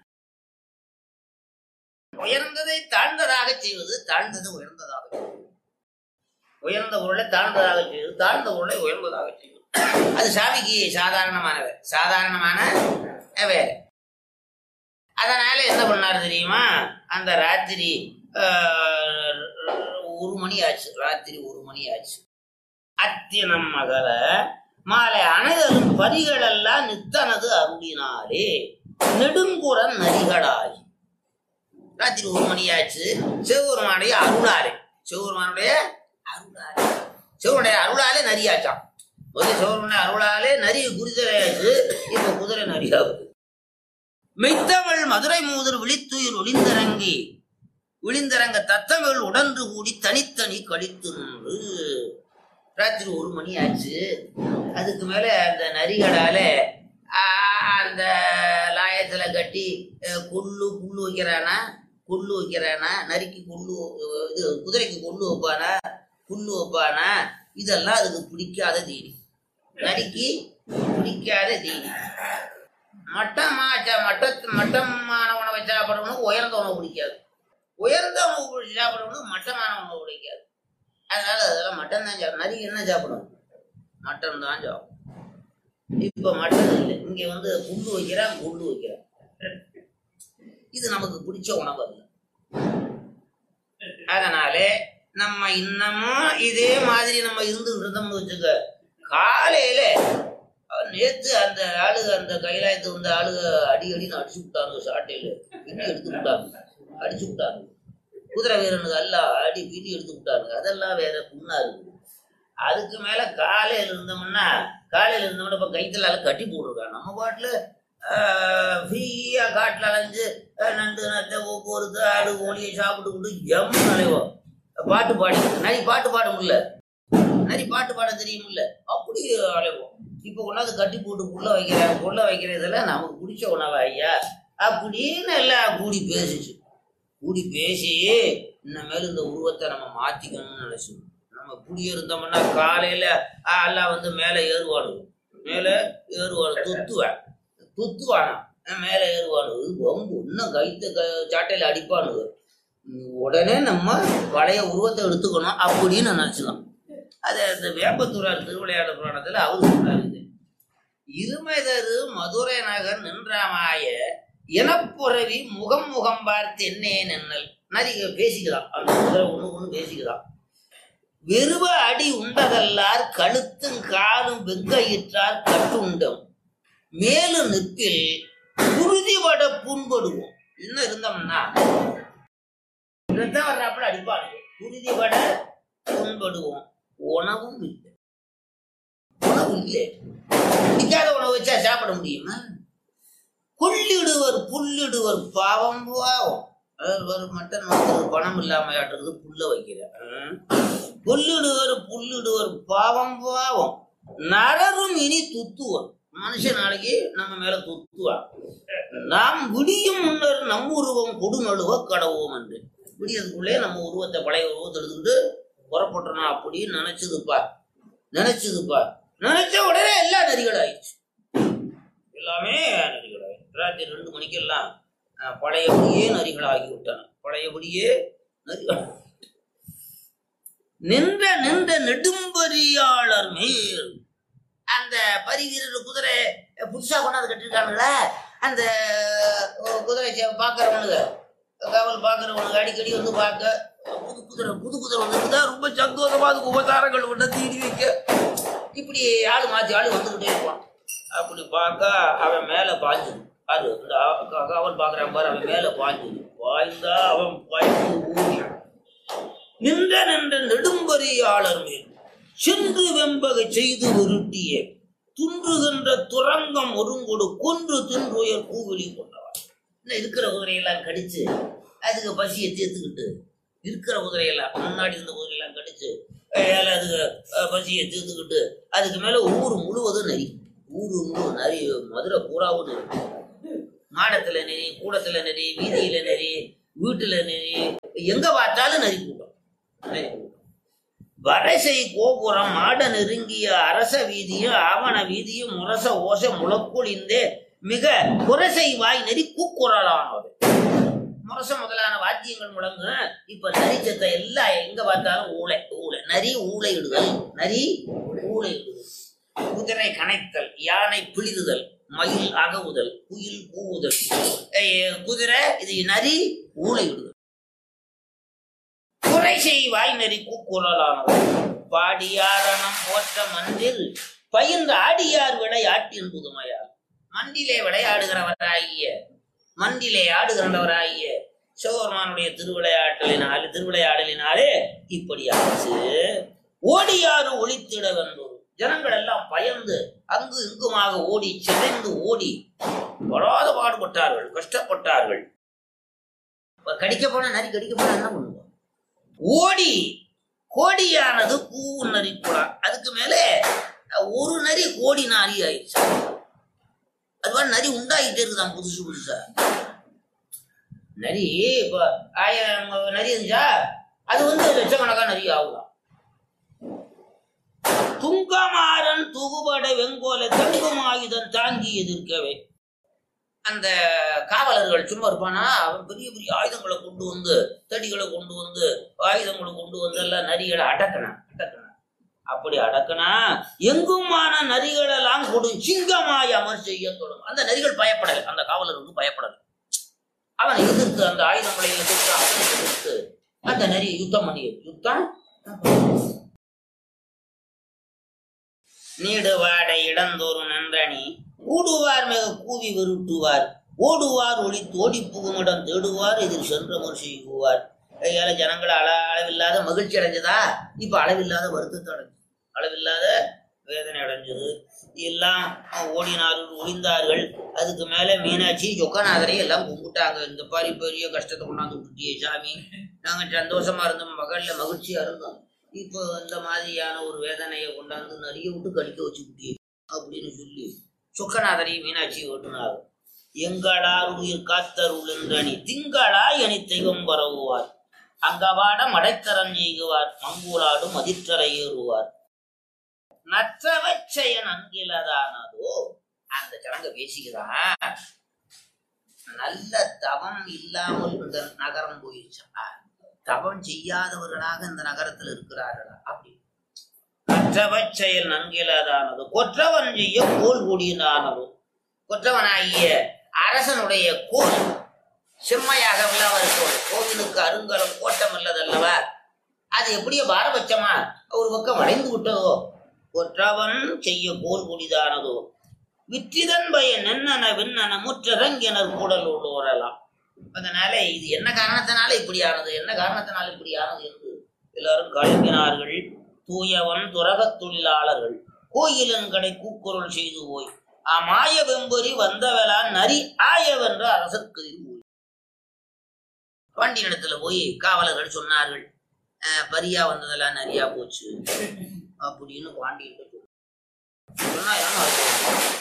உயர்ந்ததை தாழ்ந்ததாக செய்வது தாழ்ந்தது உயர்ந்ததாக செய்வது உயர்ந்த பொருளை தாழ்ந்ததாக செய்வது தாழ்ந்த பொருளை உயர்ந்ததாக செய்வது அது சாமிக்கு சாதாரணமான வேலை சாதாரணமான வேலை அதனால என்ன பண்ணாரு தெரியுமா அந்த ராத்திரி ஆஹ், ஒரு மணி ஆச்சு ராத்திரி ஒரு மணி ஆச்சு அத்தினம் மகள மாலை அணைதலும் பரிகளெல்லாம் நித்தனது அருளினாலே நெடுங்குறன் நரிகளாகி ராத்திரி ஒரு மணி ஆச்சு சிவபெருமானுடைய அருளாலே சிவபெருமானுடைய அருளாலே சிவனுடைய அருளாலே நரியாச்சான் முதல்ல சிவபெருமானுடைய அருளாலே நரி குருதரையாச்சு இப்ப குதிரை நரியாகுது மெய்த்தமிழ் மதுரை மூதர் விழித்துயிர் ஒளிந்தரங்கி விழிந்தரங்க தத்தமிழ் உடன்று கூடி தனித்தனி கழித்து நின்று ராத்திரி ஒரு மணி ஆச்சு அதுக்கு மேல அந்த நரிகளால ஆஹ், அந்த லாயத்துல கட்டி அஹ், கொள்ளு புல்லு வைக்கிறானா கொள்ளு வைக்கிறானா நரிக்கு கொள்ளு அஹ், இது குதிரைக்கு கொள்ளு வைப்பானா புல்லு வைப்பானா இதெல்லாம் அதுக்கு பிடிக்காத தீனி நரிக்கு பிடிக்காத தீனி மட்டமா சா- மட்டத்து மட்டமான உணவை சாப்பிட்றவனுக்கு உயர்ந்த உணவு பிடிக்காது உயர்ந்த உணவு பிடிச்சி சாப்பிட்றவனுக்கு மட்டமான உணவு பிடிக்காது அதனால அதெல்லாம் மட்டன் தான் சாப்பிடும் நரி என்ன சாப்பிடும் மட்டன் தான் சாப்பிடும் இப்ப மட்டன் இல்லை இங்க வந்து புல்லு வைக்கிறான் புல்லு வைக்கிறான் இது நமக்கு பிடிச்ச உணவு அல்ல அதனாலே நம்ம இன்னமும் இதே மாதிரி நம்ம இருந்துகிட்டு இருந்தோம்னு வச்சுக்க காலையில அஹ், நேத்து அந்த ஆளுக அந்த கைலாயத்து வந்த ஆளுக அடி அடின்னு அடிச்சு விட்டாங்க சாட்டையில பின்னி எடுத்து விட்டாங்க அடிச்சு விட்டாங்க குதிரை வீரனுக்கு எல்லாம் அடி பின்னி எடுத்து விட்டாங்க அதெல்லாம் வேற புண்ணா இருக்குது அதுக்கு மேல காலையில இருந்தோம்னா காலையில இருந்தோம்னா இப்ப கைத்தலால கட்டி போட்டிருக்காங்க நம்ம பாட்டுல ஃப்ரீயா காட்டுல அலைஞ்சு அஹ், நண்டு நத்தை ஒவ்வொருத்து ஆடு கோழியை சாப்பிட்டுக்கிட்டு எம் அலைவோம் பாட்டு பாடி நரி பாட்டு பாட முடியல நரி பாட்டு பாட தெரியுமில்ல அப்படி அலைவோம் இப்ப கொண்டாந்து கட்டி போட்டு புள்ள வைக்கிறேன் புள்ள வைக்கிறதுல நமக்கு பிடிச்ச உணவா ஐயா அப்படின்னு எல்லாம் கூடி பேசிச்சு கூடி பேசி இனிமேல் இந்த உருவத்தை நம்ம மாத்திக்கணும்னு நினைச்சு நம்ம இப்படி இருந்தோம்னா காலையில ஆ, எல்லாம் வந்து மேலே ஏறுவானுங்க மேலே ஏறுவானு துத்துவேன் துத்துவானா மேலே ஏறுவானுங்க ரொம்ப இன்னும் கைத்த க சாட்டையில அடிப்பானுங்க உம், உடனே நம்ம பழைய உருவத்தை எடுத்துக்கணும் அப்படின்னு நினைச்சுக்கலாம் அது அந்த வேப்பத்தூரார் திருவிளையாடல் புராணத்துல அவரு சொல்றாரு இது. இருமைதரு மதுரை நகர் நின்றாமாய இனப்புறவி முகம் முகம் பார்த்து என்னே நின்னல் நிறைய பேசிக்கலாம் அந்த குதிரை ஒண்ணு ஒண்ணு பேசிக்கலாம் வெறுவ அடி உண்டதல்லார் கழுத்தும் காலும் வெங்கையிற்றார் கட்டுண்டம் மேலும் நிற்பில் உறுதிபட புண்படுவோம் இன்னும் இருந்தோம்னா ரத்தம் வர்றாப்புல அடிப்பானுங்க உறுதிபட புண்படுவோம் உணவும் இல்லை உணவு இல்லை பிடிக்காத உணவு வச்சா சாப்பிட முடியுமா கொள்ளிடுவர் புல்லிடுவர் பாவம் பாவம் அதாவது ஒரு மட்டன் வாங்குறது பணம் இல்லாம ஆட்டுறது புல்ல வைக்கிறேன் புல்லிடுவர் புல்லிடுவர் பாவம் பாவம் நரரும் இனி துத்துவர் மனுஷன் நாளைக்கு நம்ம மேல துத்துவான் நாம் விடியும் முன்னர் நம் உருவம் கொடுநழுவ கடவோம் என்று விடியதுக்குள்ளே நம்ம உருவத்தை பழைய உருவத்தை எடுத்துக்கிட்டு புறப்பட்டணும் அப்படின்னு நினைச்சதுப்பா நினைச்சதுப்பா நினைச்ச உடனே எல்லா நதிகள் ஆயிடுச்சு எல்லாமே நரிகள் ஆயிடுச்சு ராத்திரி ரெண்டு மணிக்கெல்லாம் அஹ், பழையபடியே நரிகள் ஆகிவிட்டன பழையபடியே நரிகள் நின்ற நின்ற நெடும்பரியாளர் மேல் அந்த பரிவீரர் குதிரை புதுசா கொண்டாந்து கட்டிருக்கானுங்களா அந்த அஹ், குதிரை சே- பார்க்கறவனுங்க காவல் பார்க்கறவனுங்க அடிக்கடி வந்து பார்க்க புது குதிரை புது குதிரை வந்துருக்குதா ரொம்ப சந்தோஷமா அதுக்கு உபகாரங்கள் ஒன்று தீடி வைக்க இப்படி ஆளு மாத்தி ஆளு வந்துகிட்டே இருப்பான் அப்படி பார்க்க அவன் மேல பாஞ்சுது அது இந்த ஆ- கா- காவல் பார்க்கறான் பாரு அவன் மேல பாஞ்சுது பாய்ந்தா அவன் பாய்ந்து ஊறி நின்ற நின்ற நெடும்பரியாளர் மேல் சென்று வெம்பகை செய்து உருட்டிய துன்றுகின்ற துரங்கம் ஒருங்கொடு கொன்று தின்றுயர் பூவிழி கொண்டவன் இன்னும் இருக்கிற குதிரையெல்லாம் கடிச்சு அதுக்கு பசியை தீர்த்துக்கிட்டு இருக்கிற குதிரையெல்லாம் முன்னாடி இருந்த குதிரையெல்லாம் கடிச்சு ஏழை அதுக்கு அஹ், பசியை தீர்த்துக்கிட்டு அதுக்கு மேல ஊர் முழுவதும் நரி ஊரு ஊரு நரி மதுரை பூராவும் நெறி மாடத்துல நெறி கூடத்துல நெறி வீதியில நெறி வீட்டுல நெறி எங்க பார்த்தாலும் நெறி கூட்டம் நெறி கூட்டம் வரைசை கோபுரம் மாட நெருங்கிய அரச வீதியும் ஆவண வீதியும் முரச ஓச முழக்குழிந்தே மிக குரசை வாய் நெறி கூக்குரலானது முரச முதலான வாத்தியங்கள் முழங்க இப்ப நரிச்சத்தை எல்லாம் எங்க பார்த்தாலும் ஊளை ஊளை நரி ஊளையிடுதல் நரி ஊளையிடுதல் குதிரை கனைத்தல் யானை பிளிறுதல் மயில் அகவுதல் குயில் கூவுதல் ஏய், குதிரை இது நரி ஊளையிடுதல் குறை செய்வாய் நெறி கூக்குரலானது பாடியாரணம் போற்ற மந்தில் பயின்ற ஆடியார் விளையாட்டின் புதுமையால் மண்டிலே விளையாடுகிறவராகிய மண்டிலே ஆடுகிறவராகிய சிவபெருமானுடைய திருவிளையாட்டலினாலே திருவிளையாடலினாலே இப்படி ஆச்சு ஓடியாறு ஒளித்திட வென்றோர் ஜனங்கள் எல்லாம் பயந்து அங்கு இங்குமாக ஓடி சிதைந்து ஓடி படாத பாடுபட்டார்கள் கஷ்டப்பட்டார்கள் இப்ப கடிக்க போன நரி கடிக்க போனா என்ன பண்ணுவோம் ஓடி கோடியானது கூ நரி கூட அதுக்கு மேலே ஒரு நரி கோடி நாரி ஆயிடுச்சு அது மாதிரி நரி உண்டாகிட்டே இருக்குதான் புதுசு புதுசா நரி இப்ப ஆயிரம் நரி இருந்துச்சா அது வந்து லட்சக்கணக்கான நரி ஆகுதான் துங்கமாறன் துகுபட வெங்கோல தங்கும் ஆயுதம் தாங்கி எதிர்க்கவே அந்த காவலர்கள் சும்மா இருப்பானா அவன் பெரிய பெரிய ஆயுதங்களை கொண்டு வந்து தடிகளை கொண்டு வந்து ஆயுதங்களை கொண்டு வந்து எல்லாம் நரிகளை அடக்கினான் அடக்கினான் அப்படி அடக்கினா எங்குமான நரிகளெல்லாம் கொடு சிங்கமாய் அமர் செய்ய தொடங்கும் அந்த நரிகள் பயப்படலை அந்த காவலர் வந்து பயப்படலை அவனை எதிர்த்து அந்த ஆயுதங்களை எதிர்த்து அவனை எதிர்த்து அந்த நரி யுத்தம் பண்ணியது யுத்தம் நீடுவாடை இடந்தோறும் நன்றணி கூடுவார் மிக கூவி விருட்டுவார் ஓடுவார் ஒளி தோடி புகுமிடம் தேடுவார் இதில் சென்றமர் செய்குவார் கையால ஜனங்கள் அள அளவில்லாத மகிழ்ச்சி அடைஞ்சதா இப்ப அளவில்லாத வருத்தத்தை அடைஞ்சது அளவில்லாத வேதனை அடைஞ்சது எல்லாம் ஓடினார்கள் ஒளிந்தார்கள் அதுக்கு மேல மீனாட்சி சொக்கநாதரை எல்லாம் கும்பிட்டாங்க இந்த மாதிரி பெரிய கஷ்டத்தை கொண்டாந்து விட்டுட்டியே சாமி நாங்க சந்தோஷமா இருந்தோம் மகள்ல மகிழ்ச்சியா இருந்தோம் இப்போ இந்த மாதிரியான ஒரு வேதனையை கொண்டாந்து நிறைய விட்டு கடிக்க வச்சு விட்டியே அப்படின்னு சொல்லி சொக்கநாதரை மீனாட்சி ஓட்டுனார் எங்களார் உயிர் காத்தருள் என்றணி திங்களா என தெய்வம் பரவுவார் அங்கவாட மடைத்தரம் செய்குவார் மங்கூலாடும் மதிற்றரை ஏறுவார் நற்றவச்செயன் அங்கிலதானதோ அந்த சடங்க பேசிக்கிறான் நல்ல தவம் இல்லாமல் இந்த நகரம் போயிடுச்சா தவம் செய்யாதவர்களாக இந்த நகரத்தில் இருக்கிறார்களா அப்படி மற்றவச் செயல் நன்கிலதானது கொற்றவன் செய்ய கோல் கூடியதானது கொற்றவனாகிய அரசனுடைய கோல் செம்மையாக உள்ளவர் கோல் கோவிலுக்கு அருங்கலம் கோட்டம் அல்லதல்லவா அது எப்படியோ பாரபட்சமா ஒரு பக்கம் அடைந்து விட்டதோ கொற்றவன் செய்ய கோல் கூடிதானதோ விற்றிதன் பயன் என்னென்ன விண்ணன முற்றரங்கினர் கூடல் உள்ளோரெல்லாம் அதனால இது என்ன காரணத்தினால இப்படி ஆனது என்ன காரணத்தினால இப்படி ஆனது என்று எல்லாரும் கலங்கினார்கள் தூயவன் துரகத் தொழிலாளர்கள் கோயிலன் கடை கூக்குரல் செய்து போய் அமாய வெம்பொறி வந்தவளான் நரி ஆயவென்ற அரசர்கதில் போய் பாண்டியனிடத்துல போய் காவலர்கள் சொன்னார்கள் "அஹ், பரியா வந்ததெல்லாம் நிறையா போச்சு அப்படின்னு பாண்டியன் சொன்னா என்ன அர்த்தம்?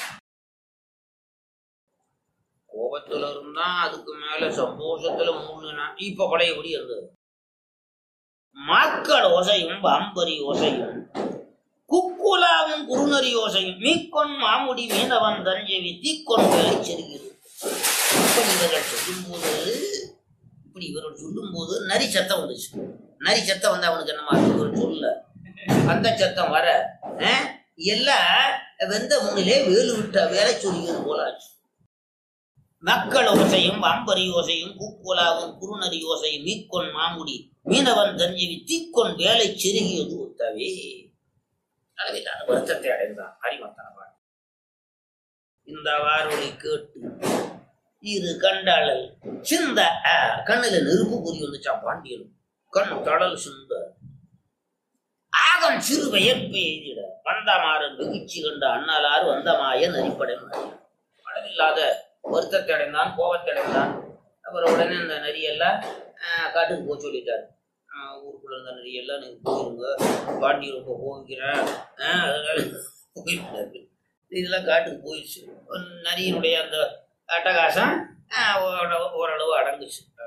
கோபத்துல இருந்தா அதுக்கு மேல சந்தோஷத்துல மூழ்கினா இப்ப பழையபடி இருந்தது மாக்கள் ஓசையும் பாம்பரி ஓசையும் குக்குலாவும் குருநரி ஓசையும் மீக்கொன் மாமுடி மீனவன் தஞ்சவி தீக்கொன் வேலை செருகிறது இப்படி இவர்கள் சொல்லும்போது இப்படி இவர்கள் சொல்லும்போது நரி சத்தம் வந்துச்சு நரி சத்தம் வந்து அவனுக்கு என்னமா இருக்கு? இவர் சொல்ல அந்த சத்தம் வர அஹ், எல்லாம் வெந்த முன்னிலே வேலு விட்ட வேலை சொல்லியது போல ஆச்சு மக்கள் ஓசையும் வாம்பரி ஓசையும் பூக்கோலாவும் குறுநரி ஓசையும் மீக்கொன் மாமுடி மீனவன் தஞ்சவி தீக்கொன் வேலை செருகியது ஒத்தவே அளவில்லாத வருத்தத்தை அடைந்தான் அறிவத்தனவான் இந்த வாரொலி கேட்டு இரு கண்டாளல் சிந்த ஆ, கண்ணுல நெருப்பு பொறி வந்துச்சான் பாண்டியனும் கண் தடல் சிந்த ஆகம் சிறு பெயர்ப்பு எய்திட வந்தமாறன் வெகுச்சி கண்ட அண்ணலாறு வந்தமாய நரிப்படை மாறினான் அளவில்லாத வருத்தத்தை அடைந்தான் கோபத்தை அடைந்தான் அப்புறம் உடனே அந்த நரியெல்லாம் ஆஹ், காட்டுக்கு போக சொல்லிட்டாரு ஆஹ், ஊருக்குள்ள இருந்த நரியெல்லாம் நீங்க போயிருங்க பாண்டி ரொம்ப கோவிக்கிறேன் ஆஹ், அதனால போயிருந்தாரு இதெல்லாம் காட்டுக்கு போயிடுச்சு நரியினுடைய அந்த அட்டகாசம் ஆஹ், ஓரளவு ஓரளவு அடங்குச்சு